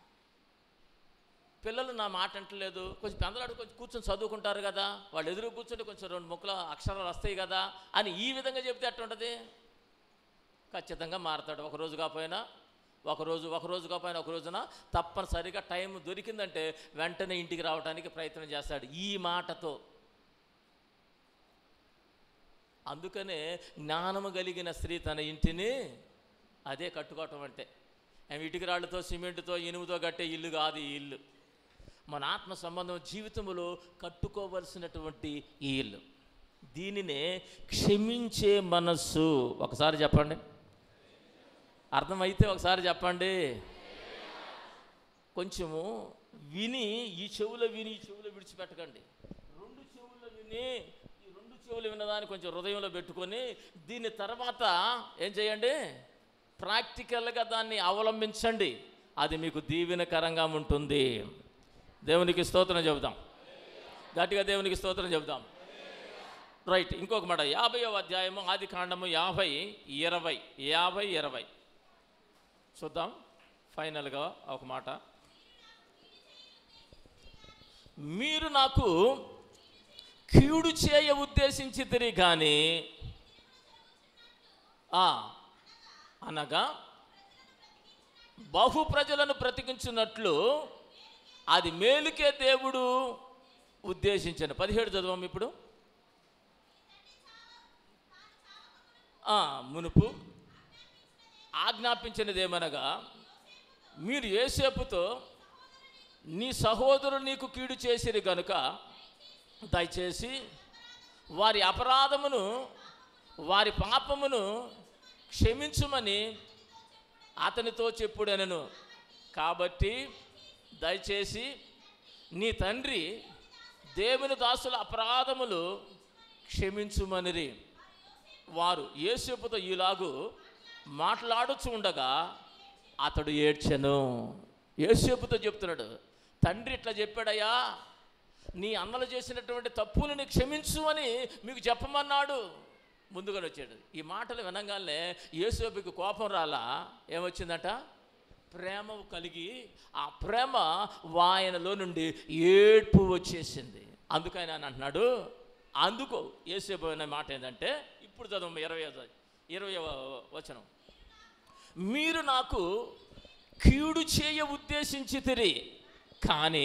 పిల్లలు నా మాట అంటలేదు కొంచెం పెందలాడు కొంచెం కూర్చొని చదువుకుంటారు కదా వాళ్ళు ఎదురు కూర్చుంటే కొంచెం రెండు ముక్కల అక్షరాలు వస్తాయి కదా అని ఈ విధంగా చెప్తే ఎట్టుంటుంది ఖచ్చితంగా మారతాడు ఒక రోజు కాకపోయినా ఒక రోజు ఒక రోజు కాకపోయినా ఒక రోజున తప్పనిసరిగా టైం దొరికిందంటే వెంటనే ఇంటికి రావడానికి ప్రయత్నం చేస్తాడు ఈ మాటతో అందుకనే జ్ఞానము కలిగిన స్త్రీ తన ఇంటిని అదే కట్టుకోవటం అంటే ఆమె ఇటుక రాళ్ళతో సిమెంట్తో ఇనుముతో కట్టే ఇల్లు కాదు ఈ ఇల్లు మన ఆత్మ సంబంధం జీవితంలో కట్టుకోవలసినటువంటి ఈ ఇల్లు దీనినే క్షమించే మనస్సు ఒకసారి చెప్పండి అర్థమైతే ఒకసారి చెప్పండి కొంచెము విని ఈ చెవులో విని ఈ చెవులో విడిచిపెట్టకండి రెండు చెవుల్లో విని ఈ రెండు చెవులు విన్నదాన్ని కొంచెం హృదయంలో పెట్టుకొని దీని తర్వాత ఏం చేయండి ప్రాక్టికల్గా దాన్ని అవలంబించండి అది మీకు దీవెనకరంగా ఉంటుంది దేవునికి స్తోత్రం చెబుదాం గట్టిగా దేవునికి స్తోత్రం చెబుదాం రైట్ ఇంకొక మాట యాభైవ అధ్యాయము ఆది కాండము యాభై ఇరవై యాభై ఇరవై చూద్దాం ఫైనల్గా ఒక మాట మీరు నాకు కీడు చేయ ఉద్దేశించితిరి కానీ ఆ, అనగా బహు ప్రజలను బ్రతికించున్నట్లు అది మేలుకే దేవుడు ఉద్దేశించాను పదిహేడు చదవం ఇప్పుడు ఆ, మునుపు ఆజ్ఞాపించినదేమనగా మీరు ఏసేపుతో నీ సహోదరుడు నీకు కీడు చేసిరి గనుక దయచేసి వారి అపరాధమును వారి పాపమును క్షమించుమని అతనితో చెప్పుడనను కాబట్టి దయచేసి నీ తండ్రి దేవుని దాసుల అపరాధములు క్షమించుమనిరి వారు యేసేపుతో ఈలాగు మాట్లాడుచు ఉండగా అతడు ఏడ్చెను యేసేపుతో చెప్తున్నాడు తండ్రి ఇట్లా చెప్పాడయ్యా నీ అన్నలు చేసినటువంటి తప్పులని క్షమించు అని మీకు చెప్పమన్నాడు ముందుగా వచ్చాడు ఈ మాటలు వినగానే యేసేపుకి కోపం రాలా ఏమొచ్చిందట ప్రేమ కలిగి ఆ ప్రేమ వాయనలో నుండి ఏడ్పు వచ్చేసింది అందుకని ఆయన అంటున్నాడు అందుకో ఏసేపు అనే మాట ఏంటంటే ఇప్పుడు చదువు ఇరవై ఇరవై వచనం మీరు నాకు కీడు చేయ ఉద్దేశించితిరి కానీ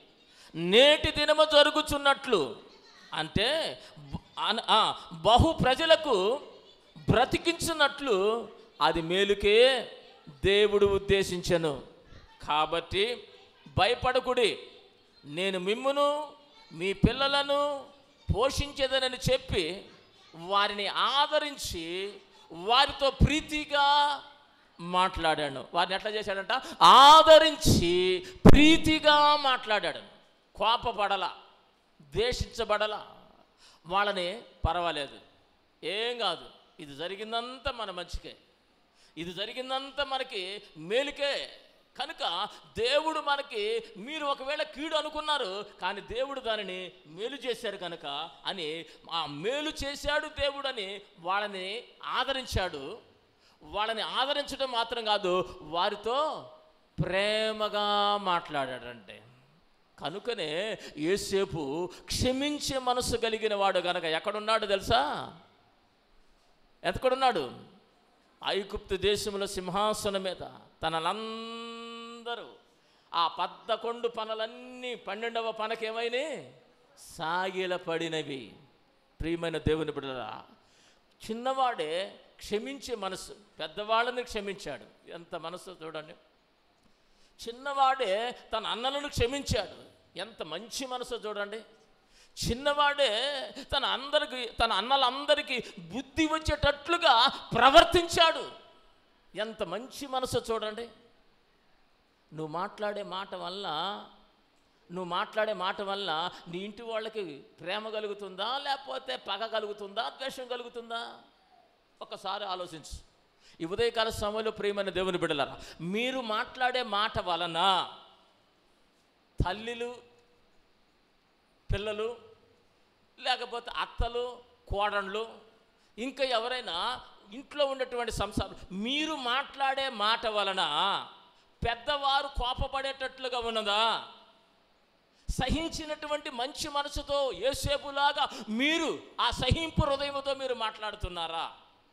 నేటి దినము జరుగుచున్నట్లు అంటే బ- అన- ఆ, బహు ప్రజలకు బ్రతికించున్నట్లు అది మేలుకే దేవుడు ఉద్దేశించను కాబట్టి భయపడకుడి నేను మిమ్మును మీ పిల్లలను పోషించేదనని చెప్పి వారిని ఆదరించి వారితో ప్రీతిగా మాట్లాడాను వారిని ఎట్లా చేశాడంట ఆదరించి ప్రీతిగా మాట్లాడాడు కోపపడల ద్వేషించబడల వాళ్ళని పర్వాలేదు ఏం కాదు ఇది జరిగిందంతా మన మంచికే ఇది జరిగిందంతా మనకి మేలుకే కనుక దేవుడు మనకి మీరు ఒకవేళ కీడు అనుకున్నారు కానీ దేవుడు దానిని మేలు చేశారు కనుక అని ఆ మేలు చేశాడు దేవుడు అని వాళ్ళని ఆదరించాడు వాళ్ళని ఆదరించడం మాత్రం కాదు వారితో ప్రేమగా మాట్లాడాడంటే కనుకనే ఏసేపు క్షమించే మనసు కలిగిన వాడు గనక ఎక్కడున్నాడు తెలుసా ఎక్కడున్నాడు ఐగుప్తు దేశంలో సింహాసనం మీద తనలందరూ ఆ పద్దకొండు పనులన్నీ పన్నెండవ పనకేమైనాయి సాగిల పడినవి ప్రియమైన దేవుని బిడ్డరా చిన్నవాడే క్షమించే మనసు పెద్దవాళ్ళని క్షమించాడు ఎంత మనసు చూడండి చిన్నవాడే తన అన్నలను క్షమించాడు ఎంత మంచి మనసు చూడండి చిన్నవాడే తన అందరికి తన అన్నలందరికీ బుద్ధి వచ్చేటట్లుగా ప్రవర్తించాడు ఎంత మంచి మనసు చూడండి నువ్వు మాట్లాడే మాట వల్ల నువ్వు మాట్లాడే మాట వల్ల నీ ఇంటి వాళ్ళకి ప్రేమ కలుగుతుందా లేకపోతే పగ కలుగుతుందా ద్వేషం కలుగుతుందా ఒక్కసారి ఆలోచించు ఈ ఉదయకాల సమయంలో ప్రియమైన దేవుని బిడ్డలారా మీరు మాట్లాడే మాట వలన తల్లిలు పిల్లలు లేకపోతే అత్తలు కోడళ్ళు ఇంకా ఎవరైనా ఇంట్లో ఉన్నటువంటి సంసారం మీరు మాట్లాడే మాట వలన పెద్దవారు కోపపడేటట్లుగా ఉన్నదా సహించినటువంటి మంచి మనసుతో ఏసేపులాగా మీరు ఆ సహింపు హృదయంతో మీరు మాట్లాడుతున్నారా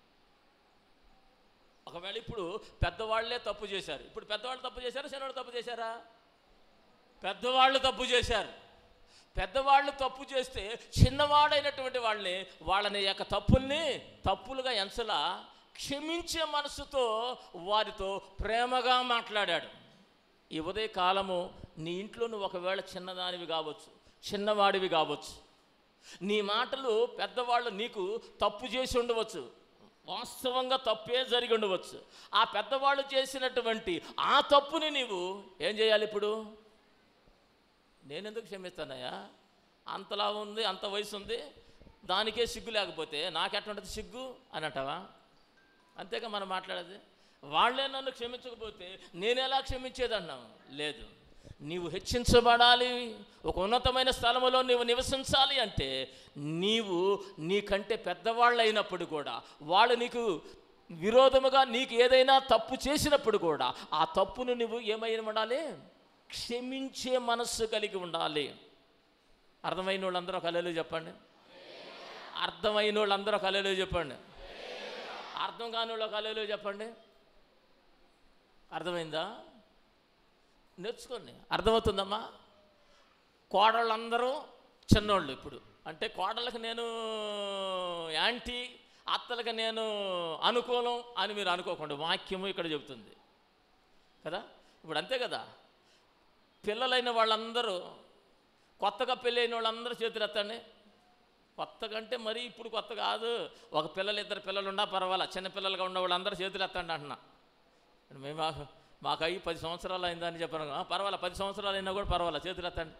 ఒకవేళ ఇప్పుడు పెద్దవాళ్లే తప్పు చేశారు ఇప్పుడు పెద్దవాళ్ళు తప్పు చేశారా చిన్నవాళ్ళు తప్పు చేశారా పెద్దవాళ్ళు తప్పు చేశారు పెద్దవాళ్ళు తప్పు చేస్తే చిన్నవాడైనటువంటి వాళ్ళని వాళ్ళని యొక్క తప్పుల్ని తప్పులుగా ఎంచలా క్షమించే మనసుతో వారితో ప్రేమగా మాట్లాడాడు ఈ ఉదయ కాలము నీ ఇంట్లో నువ్వు ఒకవేళ చిన్నదానివి కావచ్చు చిన్నవాడివి కావచ్చు నీ మాటలు పెద్దవాళ్ళు నీకు తప్పు చేసి ఉండవచ్చు వాస్తవంగా తప్పే జరిగి ఉండవచ్చు ఆ పెద్దవాళ్ళు చేసినటువంటి ఆ తప్పుని నీవు ఏం చేయాలి ఇప్పుడు నేనెందుకు క్షమిస్తానయ్యా అంతలా ఉంది అంత వయసు ఉంది దానికే సిగ్గు లేకపోతే నాకెట్టుంటుంది సిగ్గు అని అంటావా అంతేగా మనం మాట్లాడేది వాళ్ళే నన్ను క్షమించకపోతే నేను ఎలా క్షమించేది అన్నావు లేదు నీవు హెచ్చించబడాలి ఒక ఉన్నతమైన స్థలములో నీవు నివసించాలి అంటే నీవు నీకంటే పెద్దవాళ్ళు అయినప్పుడు కూడా వాళ్ళు నీకు విరోధముగా నీకు ఏదైనా తప్పు చేసినప్పుడు కూడా ఆ తప్పును నువ్వు ఏమై ఉండాలి క్షమించే మనస్సు కలిగి ఉండాలి అర్థమైన వాళ్ళందరూ ఒక అల్లెలు చెప్పండి అర్థమైన వాళ్ళందరూ ఒక అల్లెలు చెప్పండి అర్థం కాని వాళ్ళు ఒక అల్లెలు చెప్పండి అర్థమైందా నేర్చుకోండి అర్థమవుతుందమ్మా కోడళ్ళందరూ చిన్నోళ్ళు ఇప్పుడు అంటే కోడళ్ళకి నేను యాంటీ అత్తలకి నేను అనుకూలం అని మీరు అనుకోకుండా వాక్యము ఇక్కడ చెబుతుంది కదా ఇప్పుడు అంతే కదా పిల్లలైన వాళ్ళందరూ కొత్తగా పెళ్ళైన వాళ్ళందరూ చేతులు ఎత్తండి కొత్తగా అంటే మరీ ఇప్పుడు కొత్త కాదు ఒక పిల్లలు ఇద్దరు పిల్లలు ఉన్నా పర్వాలా చిన్న పిల్లలుగా ఉన్న వాళ్ళందరూ చేతులు ఎత్తండి అంటున్నా మేము మాకు మాకు అయ్యి పది సంవత్సరాలు అయిందని చెప్పాను "ఆ, పర్వాలా పది సంవత్సరాలు అయినా కూడా పర్వాలా చేతులు ఎత్తండి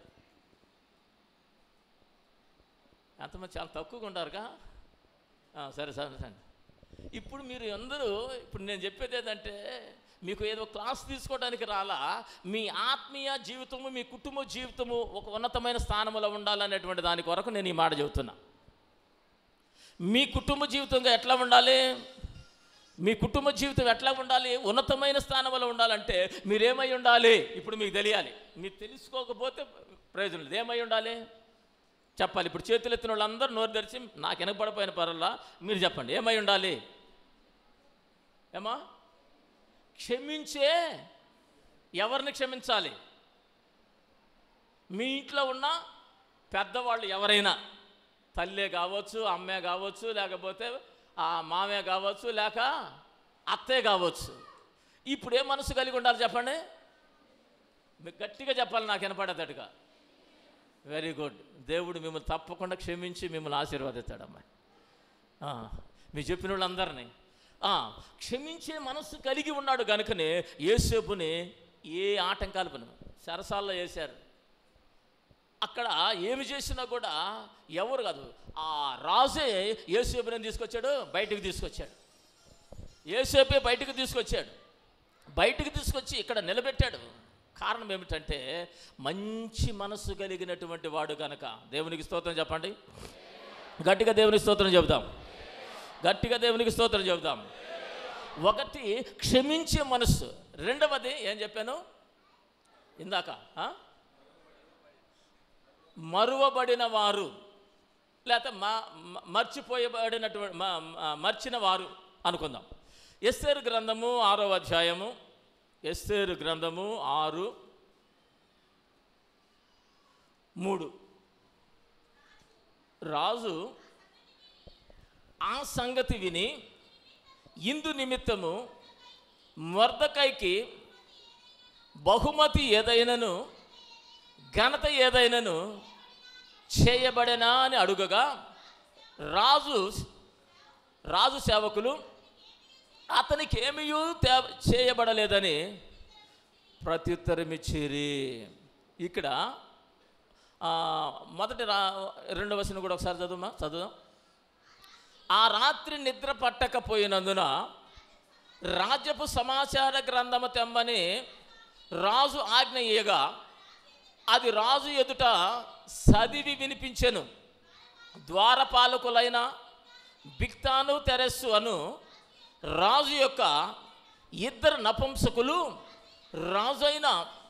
ఎంతమంది చాలా తక్కువగా ఉంటారుగా ఆ, సరే సరే సరే ఇప్పుడు మీరు అందరూ ఇప్పుడు నేను చెప్పేది ఏంటంటే మీకు ఏదో క్లాస్ తీసుకోవడానికి రాలా మీ ఆత్మీయ జీవితము మీ కుటుంబ జీవితము ఒక ఉన్నతమైన స్థానంలో ఉండాలనేటువంటి దాని కొరకు నేను ఈ మాట చెబుతున్నా మీ కుటుంబ జీవితంగా ఎట్లా ఉండాలి మీ కుటుంబ జీవితం ఎట్లా ఉండాలి ఉన్నతమైన స్థానంలో ఉండాలంటే మీరేమై ఉండాలి ఇప్పుడు మీకు తెలియాలి మీరు తెలుసుకోకపోతే ప్రయోజనం లేదు ఏమై ఉండాలి చెప్పాలి ఇప్పుడు చేతులు ఎత్తిన వాళ్ళందరూ నోరు తెరిచి నాకు వెనకబడిపోయిన పర్వాలా మీరు చెప్పండి ఏమై ఉండాలి ఏమా క్షమించే ఎవరిని క్షమించాలి మీ ఇంట్లో ఉన్న పెద్దవాళ్ళు ఎవరైనా తల్లే కావచ్చు అమ్మే కావచ్చు లేకపోతే ఆ మామే కావచ్చు లేక అత్తే కావచ్చు ఇప్పుడు ఏ మనసు కలిగి ఉండాలి చెప్పండి మీకు గట్టిగా చెప్పాలి నాకు వినపడేటట్టుగా వెరీ గుడ్ దేవుడు మిమ్మల్ని తప్పకుండా క్షమించి మిమ్మల్ని ఆశీర్వదిస్తాడమ్మా ఆ, మీరు చెప్పిన వాళ్ళందరినీ ఆ, క్షమించే మనస్సు కలిగి ఉన్నాడు కనుకనే యేసేపుని ఏ ఆటంకాలు పని సరసాల్లో వేశారు అక్కడ ఏమి చేసినా కూడా ఎవరు కాదు ఆ రాజే యేసేపుని తీసుకొచ్చాడు బయటకు తీసుకొచ్చాడు యేసేపే బయటకు తీసుకొచ్చాడు బయటకు తీసుకొచ్చి ఇక్కడ నిలబెట్టాడు కారణం ఏమిటంటే మంచి మనస్సు కలిగినటువంటి వాడు కనుక దేవునికి స్తోత్రం చెప్పండి గట్టిగా దేవునికి స్తోత్రం చెబుదాం గట్టిగా దేవునికి స్తోత్రం చెబుదాం ఒకటి క్షమించే మనస్సు రెండవది ఏం చెప్పాను ఇందాక ఆ? మరువబడిన వారు లేకపోతే మా మ- మర్చిపోయబడినటువంటి మ- మ- మర్చిన వారు అనుకుందాం ఎస్తేరు గ్రంథము ఆరో అధ్యాయము ఎస్తేరు గ్రంథము ఆరు మూడు రాజు ఆ సంగతి విని ఇందు నిమిత్తము మొర్దకైకి బహుమతి ఏదైనను ఘనత ఏదైనను చేయబడనా అని అడుగగా రాజు రాజు సేవకులు అతనికి ఏమీ తే చేయబడలేదని ప్రత్యుత్తరమిచ్చిరి ఇక్కడ ఆ, మొదటి రా రెండవ వచనం కూడా ఒకసారి చదువుమా చదువుదాం ఆ రాత్రి నిద్ర పట్టకపోయినందున రాజ్యపు సమాచార గ్రంథము తెమ్మని రాజు ఆజ్ఞ ఇయ్యగా అది రాజు ఎదుట సదివి వినిపించెను ద్వారపాలకులైన బిక్తాను తెరస్సు అను రాజు యొక్క ఇద్దరు నపుంసకులు రాజైన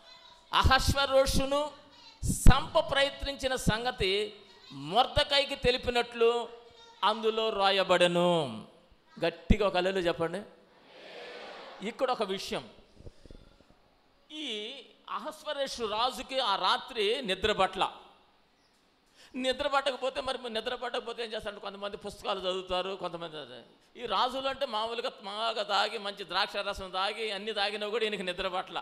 అహశ్వరోషును సంప ప్రయత్నించిన సంగతి మొర్దకైకి తెలిపినట్లు అందులో రాయబడెను గట్టిగా ఒక అల్లెలు చెప్పండి ఇక్కడ ఒక విషయం ఈ అహస్వరేషు రాజుకి ఆ రాత్రి నిద్ర పట్ల నిద్ర పట్టకపోతే మరి నిద్ర పట్టకపోతే ఏం చేస్తారంటే కొంతమంది పుస్తకాలు చదువుతారు కొంతమంది అదే. ఈ రాజులు అంటే మామూలుగా బాగా తాగి మంచి ద్రాక్ష రసం తాగి అన్ని తాగినా కూడా ఈయనకి నిద్ర పట్ల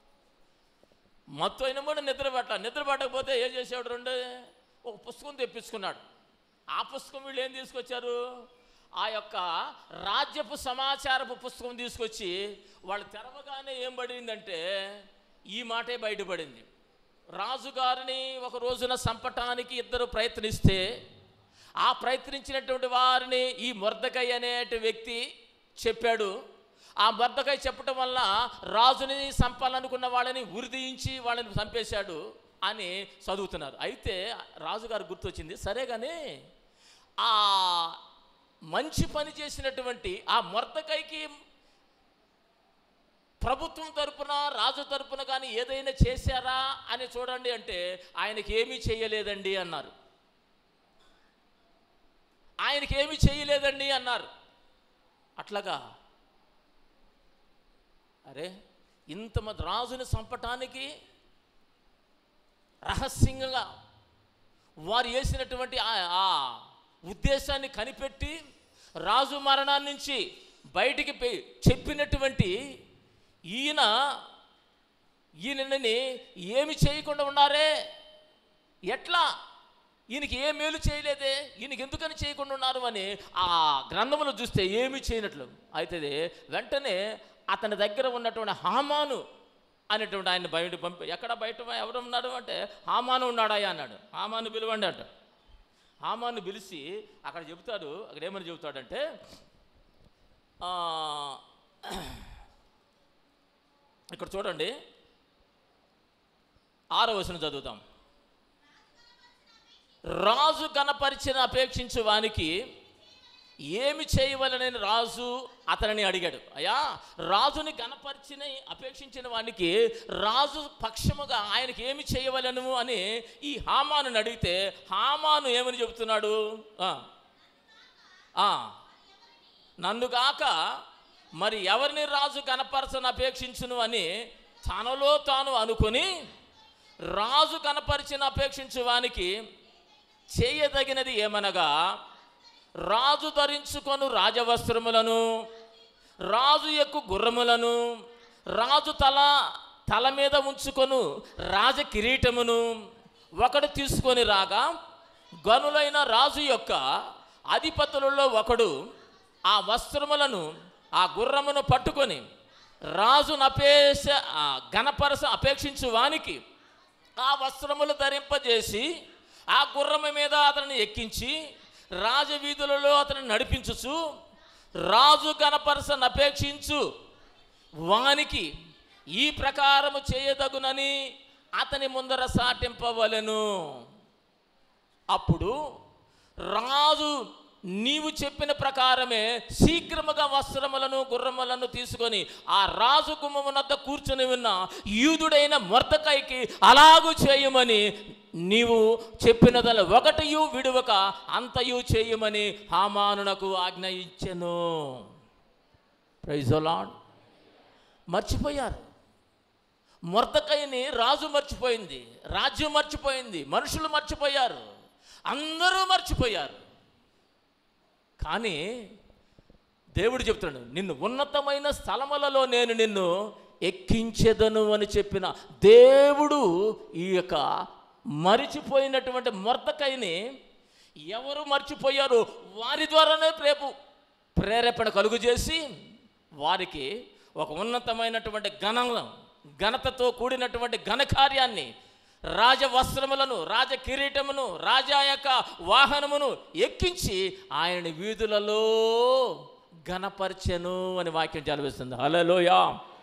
మత్తు అయినా కూడా నిద్ర పట్ల నిద్ర పట్టకపోతే ఏం చేసేవాడు రెండు ఒక పుస్తకం తెప్పించుకున్నాడు ఆ పుస్తకం వీళ్ళు ఏం తీసుకొచ్చారు ఆ యొక్క రాజ్యపు సమాచారపు పుస్తకం తీసుకొచ్చి వాళ్ళు తెరవగానే ఏం పడిందంటే ఈ మాటే బయటపడింది రాజుగారిని ఒక రోజున సంపటానికి ఇద్దరు ప్రయత్నిస్తే ఆ ప్రయత్నించినటువంటి వారిని ఈ మొర్దకై అనేటి వ్యక్తి చెప్పాడు ఆ మొర్దకై చెప్పటం వల్ల రాజుని సంపాలనుకున్న వాళ్ళని ఉరిదీయించి వాళ్ళని చంపేశాడు అని చదువుతున్నారు అయితే రాజుగారు గుర్తొచ్చింది సరే కానీ ఆ మంచి పని చేసినటువంటి ఆ మొర్దకైకి ప్రభుత్వం తరపున రాజు తరపున కానీ ఏదైనా చేశారా అని చూడండి అంటే ఆయనకి ఏమీ చేయలేదండి అన్నారు ఆయనకి ఏమీ చేయలేదండి అన్నారు అట్లాగా అరే ఇంతమంది రాజుని చంపటానికి రహస్యంగా వారు వేసినటువంటి ఆ- ఆ ఉద్దేశాన్ని కనిపెట్టి రాజు మరణాన్ని నుంచి బయటికి పె- చెప్పినటువంటి ఈయన ఈయనని ఏమి చేయకుండా ఉన్నారే ఎట్లా ఈయనకి ఏ మేలు చేయలేదే ఈయనకి ఎందుకని చేయకుండా ఉన్నారు అని ఆ గ్రంథంలో చూస్తే ఏమీ చేయనట్లు అయితే వెంటనే అతని దగ్గర ఉన్నటువంటి హామాను అనేటువంటి ఆయన బయట పంపి ఎక్కడ బయట ఎవరు ఉన్నాడు అంటే హామాను ఉన్నాడాయా అన్నాడు హామాను పిలవండి అంట హామాను పిలిచి అక్కడ చెబుతాడు అక్కడ ఏమని చెబుతాడంటే ఆ, ఇక్కడ చూడండి ఆరో వచనం చదువుతాం రాజు కనపరిచిన అపేక్షించు వానికి ఏమి చేయవలనని రాజు అతనిని అడిగాడు అయ్యా రాజుని కనపరిచిన అపేక్షించిన వానికి రాజు పక్షముగా ఆయనకి ఏమి చేయవలను అని ఈ హామాను అడిగితే హామాను ఏమని చెబుతున్నాడు ఆ, ఆ, నన్ను గాక మరి ఎవరిని రాజు కనపరచని అపేక్షించును అని తనలో తాను అనుకొని రాజు కనపరిచిన అపేక్షించు వానికి చేయదగినది ఏమనగా రాజు ధరించుకొను రాజవస్త్రములను రాజు యొక్క గుర్రములను రాజు తల తల మీద ఉంచుకొను రాజ కిరీటమును ఒకడు తీసుకొని రాగా గనులైన రాజు యొక్క అధిపతులలో ఒకడు ఆ వస్త్రములను ఆ గుర్రమును పట్టుకొని రాజు నపేస ఆ గణపరస అపేక్షించు వానికి ఆ వస్త్రములు ధరింపజేసి ఆ గుర్రము మీద అతనిని ఎక్కించి రాజవీధులలో అతని నడిపించుచు రాజు గణపరసను అపేక్షించు వానికి ఈ ప్రకారము చేయదగునని అతని ముందర సాటింపవలెను అప్పుడు రాజు నీవు చెప్పిన ప్రకారమే శీఘ్రముగా వస్త్రములను గుర్రములను తీసుకొని ఆ రాజు గుమ్మమునద్ద కూర్చొని ఉన్న యూదుడైన మొర్దకైకి అలాగు చేయమని నీవు చెప్పినదల ఒకటియు విడువక అంతయు చేయమని హామానునకు ఆజ్ఞ ఇచ్చెను ప్రైజోలాడ్ మర్చిపోయారు మొర్దకైని రాజు మర్చిపోయింది రాజ్యం మర్చిపోయింది మనుషులు మర్చిపోయారు అందరూ మర్చిపోయారు కానీ దేవుడు చెప్తున్నాడు నిన్ను ఉన్నతమైన స్థలములలో నేను నిన్ను ఎక్కించెదను అని చెప్పిన దేవుడు ఈ యొక్క మరిచిపోయినటువంటి మొర్దకైని ఎవరు మర్చిపోయారు వారి ద్వారానే రేపు ప్రేరేపణ కలుగు చేసి వారికి ఒక ఉన్నతమైనటువంటి ఘన ఘనతతో కూడినటువంటి ఘనకార్యాన్ని రాజవస్త్రములను రాజ కిరీటమును రాజా యొక్క వాహనమును ఎక్కించి ఆయన వీధులలో ఘనపరచెను అని వాక్యం చదివిస్తుంది హలోయా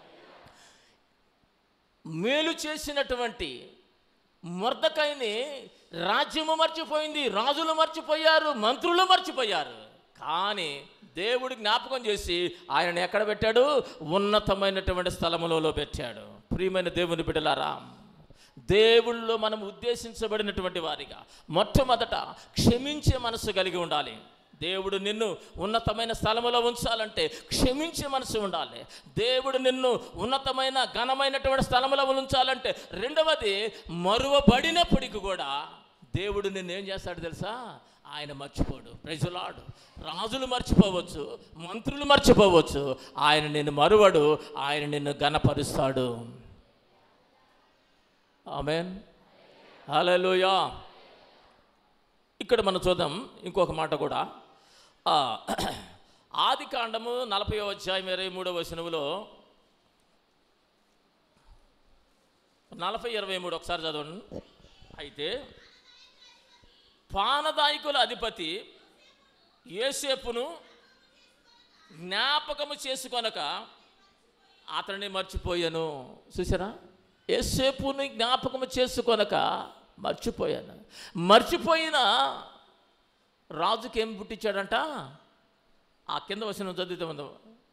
మేలు చేసినటువంటి మొర్దకైని రాజ్యము మర్చిపోయింది రాజులు మర్చిపోయారు మంత్రులు మర్చిపోయారు కానీ దేవుడు జ్ఞాపకం చేసి ఆయన ఎక్కడ పెట్టాడు ఉన్నతమైనటువంటి స్థలములలో పెట్టాడు ప్రియమైన దేవుని బిడ్డలారా దేవుళ్ళలో మనం ఉద్దేశించబడినటువంటి వారిగా మొట్టమొదట క్షమించే మనసు కలిగి ఉండాలి దేవుడు నిన్ను ఉన్నతమైన స్థలములో ఉంచాలంటే క్షమించే మనసు ఉండాలి దేవుడు నిన్ను ఉన్నతమైన ఘనమైనటువంటి స్థలములో ఉంచాలంటే రెండవది మరువబడినప్పటికి కూడా దేవుడు నిన్ను ఏం చేస్తాడు తెలుసా ఆయన మర్చిపోడు ప్రజలాడు రాజులు మర్చిపోవచ్చు మంత్రులు మర్చిపోవచ్చు ఆయన నిన్ను మరువడు ఆయన నిన్ను ఘనపరుస్తాడు ఆమెన్ హల్లెలూయా ఇక్కడ మనం చూద్దాం ఇంకొక మాట కూడా ఆ, ఆది కాండము నలభై అధ్యాయం ఇరవై మూడవ వచనములో నలభై ఇరవై మూడు ఒకసారి చదవండి అయితే పానదాయకుల అధిపతి ఏసేపును జ్ఞాపకము చేసుకొనక అతన్ని మర్చిపోయాను చూసారా ఏసేపుని జ్ఞాపకము చేసుకొనక మర్చిపోయాను మర్చిపోయిన రాజుకి ఏం పుట్టించాడంట ఆ కింద వచ్చిన చదివితే ఉందో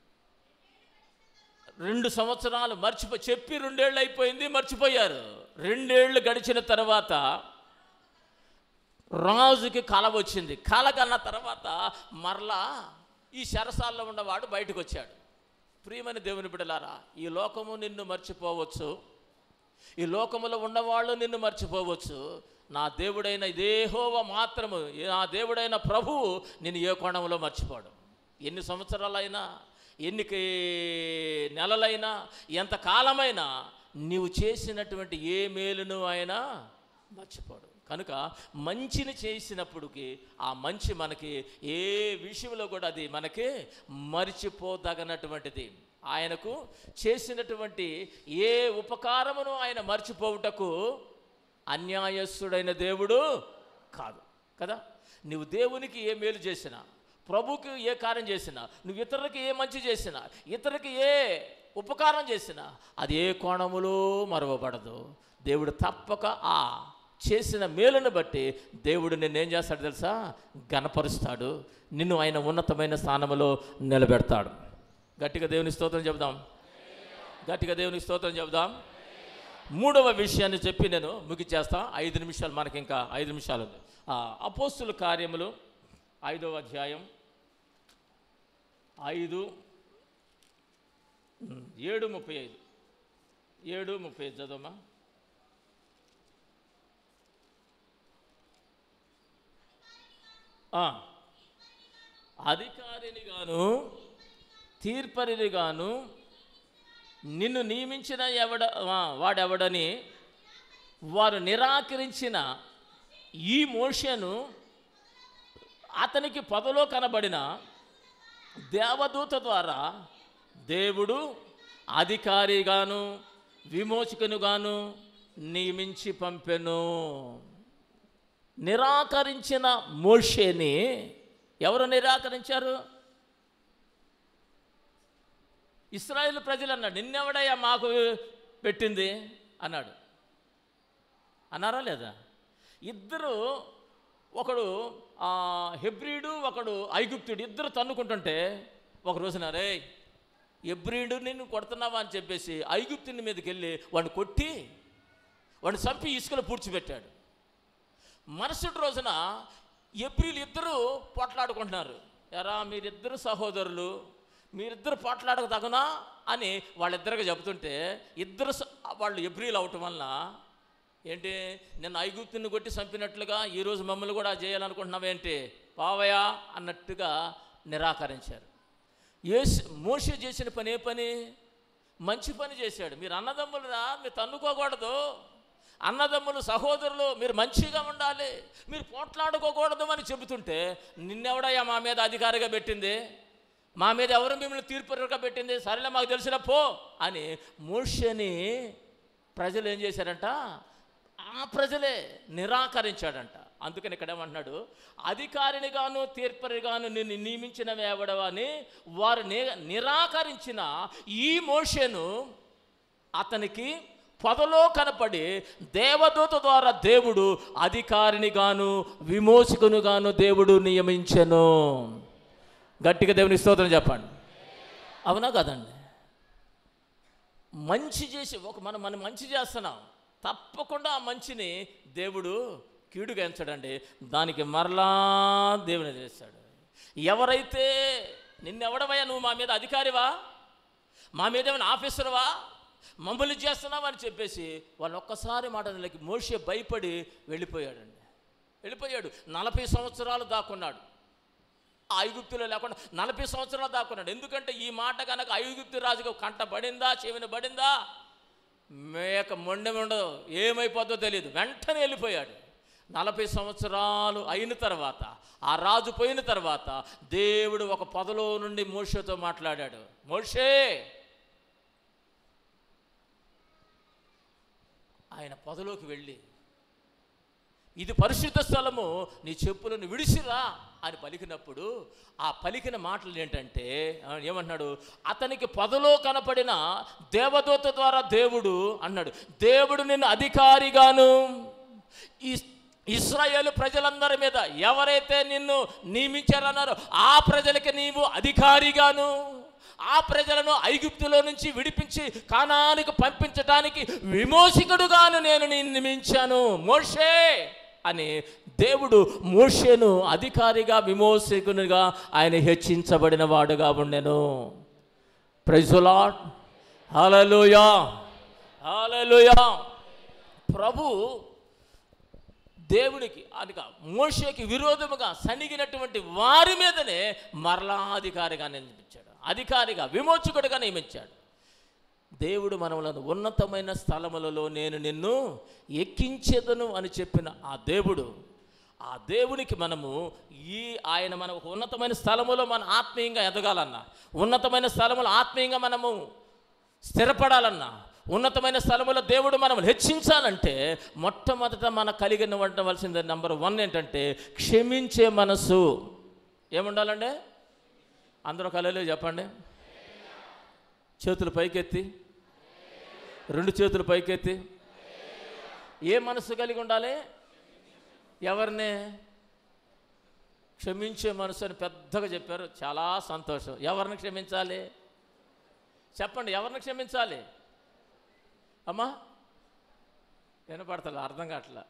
రెండు సంవత్సరాలు మర్చిపో చెప్పి రెండేళ్ళు అయిపోయింది మర్చిపోయారు రెండేళ్ళు గడిచిన తర్వాత రాజుకి కల వచ్చింది కల కన్న తర్వాత మరలా ఈ శరసాల్లో ఉన్నవాడు బయటకు వచ్చాడు ప్రియమైన దేవుని బిడ్డలారా ఈ లోకము నిన్ను మర్చిపోవచ్చు ఈ లోకములో ఉన్నవాళ్ళు నిన్ను మర్చిపోవచ్చు నా దేవుడైన దేహోవ మాత్రము నా దేవుడైన ప్రభువు నిన్ను ఏ కోణంలో మర్చిపోడు ఎన్ని సంవత్సరాలైనా ఎన్ని కే- నెలలైనా ఎంత కాలమైనా నీవు చేసినటువంటి ఏ మేలును ఆయన మర్చిపోడు కనుక మంచిని చేసినప్పటికి ఆ మంచి మనకి ఏ విషయంలో కూడా అది మనకి మర్చిపోదగనటువంటిది ఆయనకు చేసినటువంటి ఏ ఉపకారమును ఆయన మర్చిపోవుటకు అన్యాయస్తుడైన దేవుడు కాదు కదా నువ్వు దేవునికి ఏ మేలు చేసినా ప్రభుకి ఏ కార్యం చేసినా నువ్వు ఇతరులకి ఏ మంచి చేసినా ఇతరులకి ఏ ఉపకారం చేసినా అది ఏ కోణములో మరవబడదు దేవుడు తప్పక ఆ చేసిన మేలును బట్టి దేవుడు నిన్నేం చేస్తాడు తెలుసా గనపరుస్తాడు నిన్ను ఆయన ఉన్నతమైన స్థానంలో నిలబెడతాడు గట్టిగా దేవుని స్తోత్రం చెబుదాం గట్టిగా దేవుని స్తోత్రం చెబుదాం మూడవ విషయాన్ని చెప్పి నేను ముగిచేస్తా ఐదు నిమిషాలు మనకి ఇంకా ఐదు నిమిషాలు ఉంది ఆ, అపోస్తుల కార్యములు ఐదవ అధ్యాయం ఐదు ఉమ్, ఏడు ముప్పై ఐదు ఏడు ముప్పై ఐదు చదవమ్మా ఆ, అధికారినిగాను తీర్పరినిగాను నిన్ను నియమించిన ఎవడ ఆ, వాడెవడని వారు నిరాకరించిన ఈ మోషను అతనికి పదలో కనబడిన దేవదూత ద్వారా దేవుడు అధికారిగాను విమోచకునుగాను నియమించి పంపెను నిరాకరించిన మోషేని ఎవరు నిరాకరించారు ఇస్రాయేల్ ప్రజలు అన్నాడు నిన్నెవడయ్యా మాకు పెట్టింది అన్నాడు అన్నారా లేదా ఇద్దరు ఒకడు ఆ, హెబ్రీడు ఒకడు ఐగుప్తుడు ఇద్దరు తన్నుకుంటుంటే ఒక రోజున రే హెబ్రీడు నిన్ను కొడుతున్నావా అని చెప్పేసి ఐగుప్తుని మీదకి వెళ్ళి వాడిని కొట్టి వాడిని చంపి ఇసుకలో పూడ్చిపెట్టాడు మరుసటి రోజున ఎబ్రిలు ఇద్దరు పోట్లాడుకుంటున్నారు ఎరా మీరిద్దరు సహోదరులు మీరిద్దరు పోట్లాడక తగునా అని వాళ్ళిద్దరికి చెబుతుంటే ఇద్దరు స- వాళ్ళు ఎబ్రిలు అవటం వలన ఏంటి నిన్న ఐగుప్తుని కొట్టి చంపినట్లుగా ఈరోజు మమ్మల్ని కూడా చేయాలనుకుంటున్నావేంటి పావయా అన్నట్టుగా నిరాకరించారు ఏసు మోషే చేసిన పని ఏ పని మంచి పని చేశాడు మీరు అన్నదమ్ములురా మీరు తన్నుకోకూడదు అన్నదమ్ములు సహోదరులు మీరు మంచిగా ఉండాలి మీరు పోట్లాడుకోకూడదు అని చెబుతుంటే నిన్నెవడయ్యా మా మీద అధికారిగా పెట్టింది మా మీద ఎవరు మిమ్మల్ని తీర్పుగా పెట్టింది సరేలే మాకు తెలిసిన పో అని మోషని ప్రజలు ఏం చేశారంట ఆ ప్రజలే నిరాకరించాడంట అందుకని ఇక్కడ ఏమంటున్నాడు అధికారినిగాను తీర్పరిగాను నిన్ను నియమించిన వేవడవని వారు ని- నిరాకరించిన ఈ మోషను అతనికి పొదలో కనపడి దేవదూత ద్వారా దేవుడు అధికారినిగాను విమోచకునుగాను దేవుడు నియమించెను గట్టిగా దేవుని స్తోత్రం చెప్పండి అవునా కదండి మంచి చేసి ఒక మనం మనం మంచి చేస్తున్నాం తప్పకుండా ఆ మంచిని దేవుడు కీడుగా ఎంచడండి దానికి మరలా దేవుని చేస్తాడు ఎవరైతే నిన్నెవడవయ్యా నువ్వు మా మీద అధికారివా మా మీద ఏమైనా ఆఫీసర్వా మమ్మల్ని చేస్తున్నావా అని చెప్పేసి వాళ్ళు ఒక్కసారి మాట నెలకి మోషే భయపడి వెళ్ళిపోయాడండి వెళ్ళిపోయాడు నలభై సంవత్సరాలు దాక్కున్నాడు ఆ ఐగుప్తులో లేకుండా నలభై సంవత్సరాలు దాక్కున్నాడు ఎందుకంటే ఈ మాట కనుక ఐగుప్తు రాజుకు కంట పడిందా చెవిన పడిందా మేక మొండెం ఉండదు ఏమైపోతుందో తెలియదు వెంటనే వెళ్ళిపోయాడు నలభై సంవత్సరాలు అయిన తర్వాత ఆ రాజు పోయిన తర్వాత దేవుడు ఒక పొదలో నుండి మోషేతో మాట్లాడాడు మోషే ఆయన పొదలోకి వెళ్ళి ఇది పరిశుద్ధ స్థలము నీ చెప్పులను విడిసిరా అని పలికినప్పుడు ఆ పలికిన మాటలు ఏంటంటే ఆ, ఏమన్నాడు అతనికి పొదలో కనపడిన దేవదూత ద్వారా దేవుడు అన్నాడు దేవుడు నిన్ను అధికారిగాను ఇస్- ఇస్రాయేలు ప్రజలందరి మీద ఎవరైతే నిన్ను నియమించారన్నారో ఆ ప్రజలకి నీవు అధికారిగాను ఆ ప్రజలను ఐగుప్తులో నుంచి విడిపించి కానానికి పంపించటానికి విమోచకుడుగాను నేను నిన్ను నియమించాను మోషే అని దేవుడు మోషేను అధికారిగా విమోచకునిగా ఆయన హెచ్చించబడిన వాడుగా ఉండెను ప్రైజులాట్ హల్లెలూయా హల్లెలూయా ప్రభు దేవునికి అనక మోషేకి విరోధముగా సణిగినటువంటి వారి మీదనే మరలా అధికారిగా నియమించాడు అధికారిగా విమోచకుడిగా నియమించాడు దేవుడు మనములను ఉన్నతమైన స్థలములలో నేను నిన్ను ఎక్కించేదను అని చెప్పిన ఆ దేవుడు ఆ దేవునికి మనము ఈ ఆయన మన ఒక ఉన్నతమైన స్థలములో మన ఆత్మీయంగా ఎదగాలన్నా ఉన్నతమైన స్థలములో ఆత్మీయంగా మనము స్థిరపడాలన్నా ఉన్నతమైన స్థలములో దేవుడు మనం హెచ్చించాలంటే మొట్టమొదట మన కలిగిన ఉండవలసింది నెంబర్ వన్ ఏంటంటే క్షమించే మనసు ఏముండాలండి అందరూ కలలు చెప్పండి చేతులు పైకెత్తి రెండు చేతులు పైకెత్తి ఏ మనసు కలిగి ఉండాలి ఎవరిని క్షమించే మనసు అని పెద్దగా చెప్పారు చాలా సంతోషం ఎవరిని క్షమించాలి చెప్పండి ఎవరిని క్షమించాలి అమ్మా వినపడతలే అర్థం కావట్లా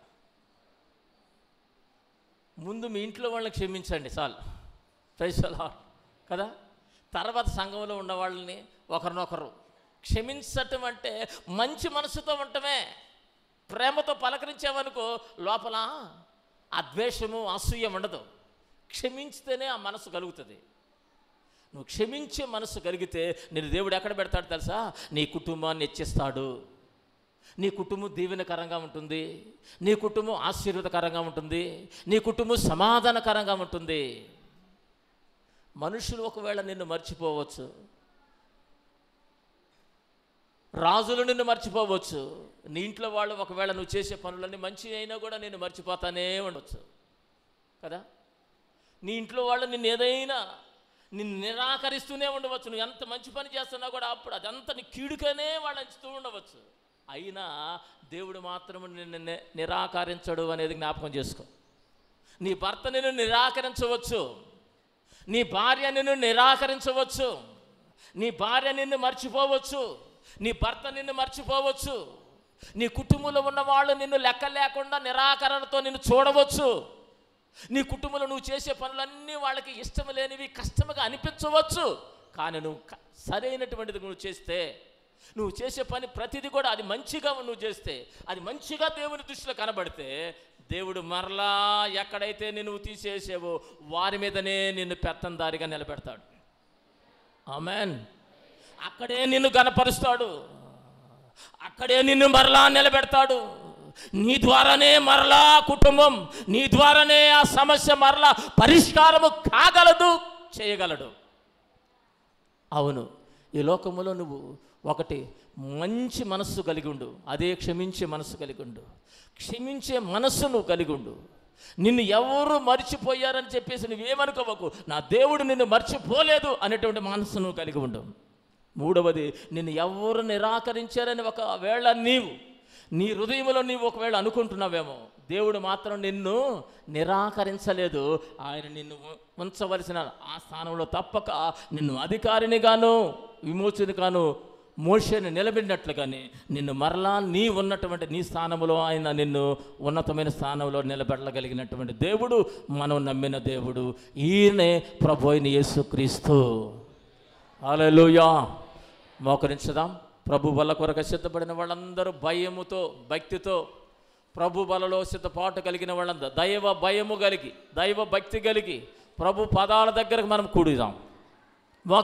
ముందు మీ ఇంట్లో వాళ్ళని క్షమించండి చాలు ప్రైసలా కదా తర్వాత సంఘంలో ఉన్న వాళ్ళని ఒకరినొకరు క్షమించటం అంటే మంచి మనసుతో ఉండటమే ప్రేమతో పలకరించావనుకో లోపల ఆ ద్వేషము అసూయ ఉండదు క్షమించితేనే ఆ మనసు కలుగుతుంది నువ్వు క్షమించే మనసు కలిగితే నేను దేవుడు ఎక్కడ పెడతాడు తెలుసా నీ కుటుంబాన్ని హెచ్చిస్తాడు నీ కుటుంబం దీవెనకరంగా ఉంటుంది నీ కుటుంబం ఆశీర్వదకరంగా ఉంటుంది నీ కుటుంబం సమాధానకరంగా ఉంటుంది మనుషులు ఒకవేళ నిన్ను మర్చిపోవచ్చు రాజులు నిన్ను మర్చిపోవచ్చు నీ ఇంట్లో వాళ్ళు ఒకవేళ నువ్వు చేసే పనులన్నీ మంచి అయినా కూడా నేను మర్చిపోతానే ఉండొచ్చు కదా నీ ఇంట్లో వాళ్ళు నిన్ను ఏదైనా నిన్ను నిరాకరిస్తూనే ఉండవచ్చు నువ్వు ఎంత మంచి పని చేస్తున్నా కూడా అప్పుడు అదంతా నీ కీడుకనే వాళ్ళు ఎంచుతూ ఉండవచ్చు అయినా దేవుడు మాత్రము నిన్ను ని- నిరాకరించడు అనేది జ్ఞాపకం చేసుకో నీ భర్త నిన్ను నిరాకరించవచ్చు నీ భార్య నిన్ను నిరాకరించవచ్చు నీ భార్య నిన్ను మర్చిపోవచ్చు నీ భర్త నిన్ను మర్చిపోవచ్చు నీ కుటుంబంలో ఉన్న వాళ్ళు నిన్ను లెక్క లేకుండా నిరాకరణతో నిన్ను చూడవచ్చు నీ కుటుంబంలో నువ్వు చేసే పనులన్నీ వాళ్ళకి ఇష్టం లేనివి కష్టముగా అనిపించవచ్చు కానీ నువ్వు క- సరైనటువంటిది నువ్వు చేస్తే నువ్వు చేసే పని ప్రతిదీ కూడా అది మంచిగా నువ్వు చేస్తే అది మంచిగా దేవుని దృష్టిలో కనబడితే దేవుడు మరలా ఎక్కడైతే నువ్వు తీసేసావో వారి మీదనే నిన్ను పెత్తందారిగా నిలబెడతాడు ఆమెన్ అక్కడే నిన్ను గనపరుస్తాడు అక్కడే నిన్ను మరలా నిలబెడతాడు నీ ద్వారానే మరలా కుటుంబం నీ ద్వారానే ఆ సమస్య మరలా పరిష్కారము కాగలదు చేయగలడు అవును ఈ లోకములో నువ్వు ఒకటి మంచి మనస్సు కలిగి ఉండు అదే క్షమించే మనస్సు కలిగి ఉండు క్షమించే మనస్సు నువ్వు కలిగి ఉండు నిన్ను ఎవరు మర్చిపోయారని చెప్పేసి నువ్వేమనుకోవకు నా దేవుడు నిన్ను మర్చిపోలేదు అనేటువంటి మనస్సు నువ్వు కలిగి ఉండు మూడవది నిన్ను ఎవరు నిరాకరించారని ఒకవేళ నీవు నీ హృదయంలో నీవు ఒకవేళ అనుకుంటున్నావేమో దేవుడు మాత్రం నిన్ను నిరాకరించలేదు ఆయన నిన్ను ఉ- ఉంచవలసిన ఆ స్థానంలో తప్పక నిన్ను అధికారినిగాను విమోచనగాను మోషని నిలబెట్టినట్లుగానే నిన్ను మరలా నీ ఉన్నటువంటి నీ స్థానంలో ఆయన నిన్ను ఉన్నతమైన స్థానంలో నిలబెట్టగలిగినటువంటి దేవుడు మనం నమ్మిన దేవుడు ఈయనే ప్రభు అయిన యేసుక్రీస్తు హల్లెలూయా మోకరించుదాం ప్రభు బల కొరకు సిద్ధపడిన వాళ్ళందరూ భయముతో భక్తితో ప్రభు బలలో సిద్ధపాటు కలిగిన వాళ్ళందరూ దైవ భయము కలిగి దైవ భక్తి కలిగి ప్రభు పదాల దగ్గరకు మనం కూడిదాం